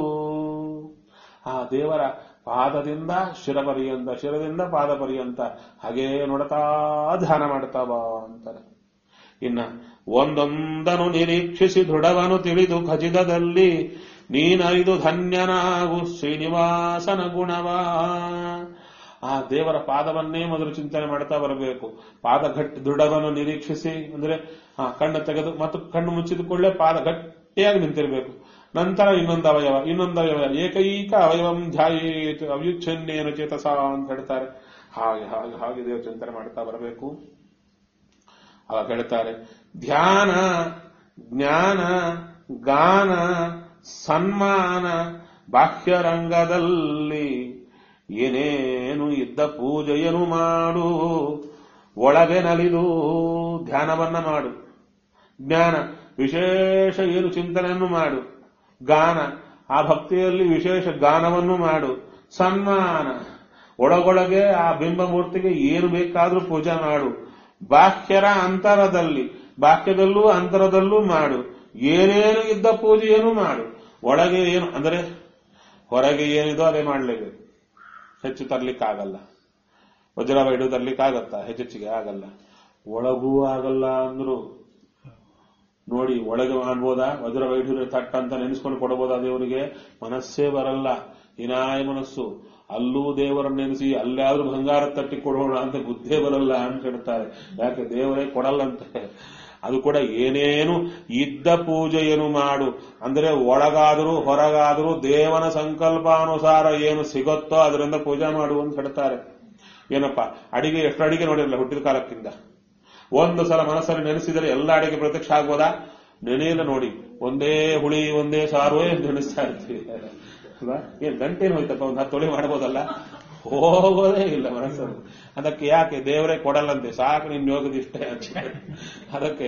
A: ಆ ದೇವರ ಪಾದದಿಂದ ಶಿರ ಪರ್ಯಂತ ಶಿರದಿಂದ ಪಾದ ಪರ್ಯಂತ ಹಾಗೇ ನೋಡ್ತಾ ಧ್ಯಾನ ಮಾಡ್ತಾ ಬಾ ಅಂತಾರೆ ಇನ್ನ ಒಂದೊಂದನು ನಿರೀಕ್ಷಿಸಿ ದೃಢವನು ತಿಳಿದು ಖಚಿತದಲ್ಲಿ ನೀನೈದು ಧನ್ಯನಾಗು ಶ್ರೀನಿವಾಸನ ಗುಣವಾ ಆ ದೇವರ ಪಾದವನ್ನೇ ಮೊದಲು ಚಿಂತನೆ ಮಾಡ್ತಾ ಬರಬೇಕು ಪಾದ ಗಟ್ಟಿ ದೃಢವನ್ನು ನಿರೀಕ್ಷಿಸಿ ಅಂದ್ರೆ ಆ ಕಣ್ಣು ತೆಗೆದು ಮತ್ತು ಕಣ್ಣು ಮುಚ್ಚಿದ ಕೂಡಲೇ ಪಾದ ಗಟ್ಟಿಯಾಗಿ ನಿಂತಿರಬೇಕು ನಂತರ ಇನ್ನೊಂದು ಅವಯವ ಇನ್ನೊಂದು ಅವಯವ ಏಕೈಕ ಅವಯವಂ ಧ್ಯಾಯೇತ್ ಅವ್ಯುಚ್ಛನ್ನೇನ ಚೇತಸ ಅಂತ ಹೇಳ್ತಾರೆ ಹಾಗೆ ಹಾಗೆ ಹಾಗೆ ದೇವ ಚಿಂತನೆ ಮಾಡ್ತಾ ಬರಬೇಕು ಅವಾಗ ಹೇಳ್ತಾರೆ ಧ್ಯಾನ ಜ್ಞಾನ ಗಾನ ಸನ್ಮಾನ ಬಾಹ್ಯರಂಗದಲ್ಲಿ ಏನೇನು ಇದ್ದ ಪೂಜೆಯನ್ನು ಮಾಡು ಒಳಗೆ ನಲಿದು ಧ್ಯಾನವನ್ನ ಮಾಡು ಜ್ಞಾನ ವಿಶೇಷ ಏನು ಚಿಂತನೆಯನ್ನು ಮಾಡು ಗಾನ ಆ ಭಕ್ತಿಯಲ್ಲಿ ವಿಶೇಷ ಗಾನವನ್ನು ಮಾಡು ಸನ್ಮಾನ ಒಳಗೊಳಗೆ ಆ ಬಿಂಬಮೂರ್ತಿಗೆ ಏನು ಬೇಕಾದ್ರೂ ಪೂಜೆ ಮಾಡು ಬಾಹ್ಯರ ಅಂತರದಲ್ಲಿ ಬಾಹ್ಯದಲ್ಲೂ ಅಂತರದಲ್ಲೂ ಮಾಡು ಏನೇನು ಇದ್ದ ಪೂಜೆಯನ್ನು ಮಾಡು ಒಳಗೆ ಏನು ಅಂದರೆ ಹೊರಗೆ ಏನಿದೋ ಅದೇ ಮಾಡಲೇಬೇಕು ಹೆಚ್ಚು ತರ್ಲಿಕ್ಕಾಗಲ್ಲ ವಜ್ರವ ತರ್ಲಿಕ್ಕಾಗತ್ತಾ ಹೆಚ್ಚೆಚ್ಚಿಗೆ ಆಗಲ್ಲ ಒಳಗೂ ಆಗಲ್ಲ ಅಂದ್ರು ನೋಡಿ ಒಳಗೆ ಮಾಡ್ಬೋದಾ ವಜ್ರ ವೈಢೂರ್ಯ ತಟ್ಟ ಅಂತ ನೆನೆಸ್ಕೊಂಡು ಕೊಡಬಹುದಾ ದೇವರಿಗೆ ಮನಸ್ಸೇ ಬರಲ್ಲ ಹಿನಾಯ ಮನಸ್ಸು ಅಲ್ಲೂ ದೇವರನ್ನ ನೆನೆಸಿ ಅಲ್ಲಾದ್ರೂ ಬಂಗಾರ ತಟ್ಟಿ ಕೊಡೋಣ ಅಂತ ಬುದ್ಧೇ ಬರಲ್ಲ ಅಂತ ಹೇಳ್ತಾರೆ ಯಾಕೆ ದೇವರೇ ಕೊಡಲ್ಲಂತೆ ಅದು ಕೂಡ ಏನೇನು ಇದ್ದ ಪೂಜೆಯನ್ನು ಮಾಡು ಅಂದ್ರೆ ಒಳಗಾದರೂ ಹೊರಗಾದರೂ ದೇವನ ಸಂಕಲ್ಪಾನುಸಾರ ಏನು ಸಿಗುತ್ತೋ ಅದರಿಂದ ಪೂಜೆ ಮಾಡು ಅಂತ ಹೇಳ್ತಾರೆ ಏನಪ್ಪ ಅಡಿಗೆ ಎಷ್ಟು ಅಡಿಗೆ ನೋಡಿರಲ್ಲ ಹುಟ್ಟಿದ ಕಾಲಕ್ಕಿಂತ ಒಂದು ಸಲ ಮನಸ್ಸಲ್ಲಿ ನೆನೆಸಿದರೆ ಎಲ್ಲ ಅಡಿಗೆ ಪ್ರತ್ಯಕ್ಷ ಆಗ್ಬೋದಾ ನೆನೆಯಲ್ಲ ನೋಡಿ ಒಂದೇ ಹುಳಿ ಒಂದೇ ಸಾರುವೇ ನೆನೆಸ್ತಾ ಇರ್ತೀವಿ ಅಲ್ವಾ ಏನ್ ಗಂಟೇನು ಹೋಯ್ತಪ್ಪ ಒಂದು ಹತ್ತು ತೊಳಿ ಮಾಡ್ಬೋದಲ್ಲ ಹೋಗೋದೇ ಇಲ್ಲ ಮನಸ್ಸಲ್ಲಿ ಅದಕ್ಕೆ ಯಾಕೆ ದೇವರೇ ಕೊಡಲ್ಲಂತೆ ಸಾಕು ನಿನ್ ಯೋಗದ ಇಷ್ಟೇ ಅಂತ ಅದಕ್ಕೆ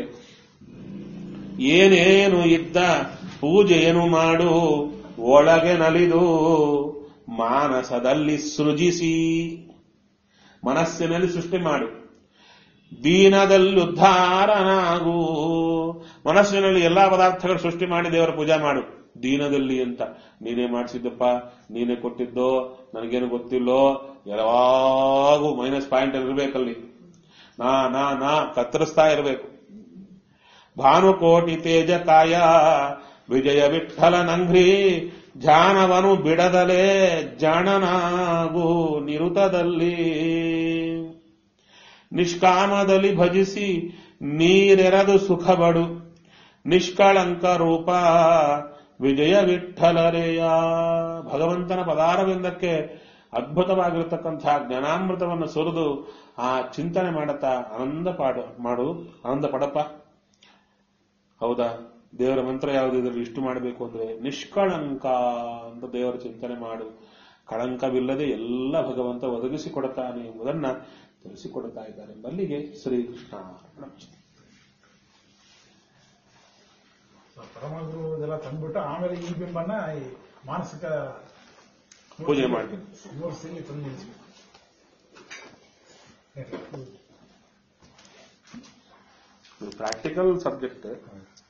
A: ಏನೇನು ಇದ್ದ ಪೂಜೆಯನ್ನು ಮಾಡು ಒಳಗೆ ನಲಿದು ಮಾನಸದಲ್ಲಿ ಸೃಜಿಸಿ ಮನಸ್ಸಿನಲ್ಲಿ ಸೃಷ್ಟಿ ಮಾಡು ದೀನದಲ್ಲಿ ಉದ್ಧಾರನಾಗು ಮನಸ್ಸಿನಲ್ಲಿ ಎಲ್ಲಾ ಪದಾರ್ಥಗಳು ಸೃಷ್ಟಿ ಮಾಡಿ ದೇವರ ಪೂಜೆ ಮಾಡು ದೀನದಲ್ಲಿ ಅಂತ ನೀನೇ ಮಾಡಿಸಿದ್ದಪ್ಪ ನೀನೇ ಕೊಟ್ಟಿದ್ದೋ ನನಗೇನು ಗೊತ್ತಿಲ್ಲೋ ಯಾವಾಗೂ ಮೈನಸ್ ಪಾಯಿಂಟ್ ಇರಬೇಕಲ್ಲಿ ನಾ ನಾ ನಾ ಕತ್ತರಿಸ್ತಾ ಇರಬೇಕು ಭಾನುಕೋಟಿ ತೇಜ ಕಾಯ ವಿಜಯ ವಿಠಲ ನಂಘ್ರಿ ಧ್ಯಾನವನು ಬಿಡದಲೇ ಜಾಣನಾಗು ನಿರುತದಲ್ಲಿ ನಿಷ್ಕಾಮದಲ್ಲಿ ಭಜಿಸಿ ನೀರೆರದು ಸುಖಬಡು ನಿಷ್ಕಳಂಕ ರೂಪ ವಿಜಯ ವಿಠಲರೆಯ ಭಗವಂತನ ಪದಾರವಿಂದಕ್ಕೆ ಅದ್ಭುತವಾಗಿರತಕ್ಕಂತಹ ಜ್ಞಾನಾಮೃತವನ್ನು ಸುರಿದು ಆ ಚಿಂತನೆ ಮಾಡುತ್ತಾ ಆನಂದ ಪಾಡು ಮಾಡು ಆನಂದ ಪಡಪ್ಪ ಹೌದಾ ದೇವರ ಮಂತ್ರ ಯಾವುದು ಇದರಲ್ಲಿ ಇಷ್ಟು ಮಾಡಬೇಕು ಅಂದ್ರೆ ನಿಷ್ಕಳಂಕ ಅಂತ ದೇವರ ಚಿಂತನೆ ಮಾಡು ಕಳಂಕವಿಲ್ಲದೆ ಎಲ್ಲ ಭಗವಂತ ಒದಗಿಸಿಕೊಡುತ್ತಾನೆ ಎಂಬುದನ್ನ ತಿಳಿಸಿಕೊಡುತ್ತಾ ಇದ್ದಾರೆ ಎಂಬಲ್ಲಿಗೆ ಶ್ರೀಕೃಷ್ಣ ಅರ್ಪಣಮಸ್ತು.
C: ಪರಮಗುರು ಇದೆಲ್ಲ ತಂದ್ಬಿಟ್ಟು ಆಮೇಲೆ ಈ ಬಿಂಬನ ಈ ಮಾನಸಿಕ
A: ಪೂಜೆ ಮಾಡ್ತೀನಿ.
C: ಮೂರ್ತಿಯಲ್ಲಿ ತಂದು ನಿಲ್ಲಿಸ್ಬೇಕು.
A: ಇದು ಪ್ರಾಕ್ಟಿಕಲ್ ಸಬ್ಜೆಕ್ಟ್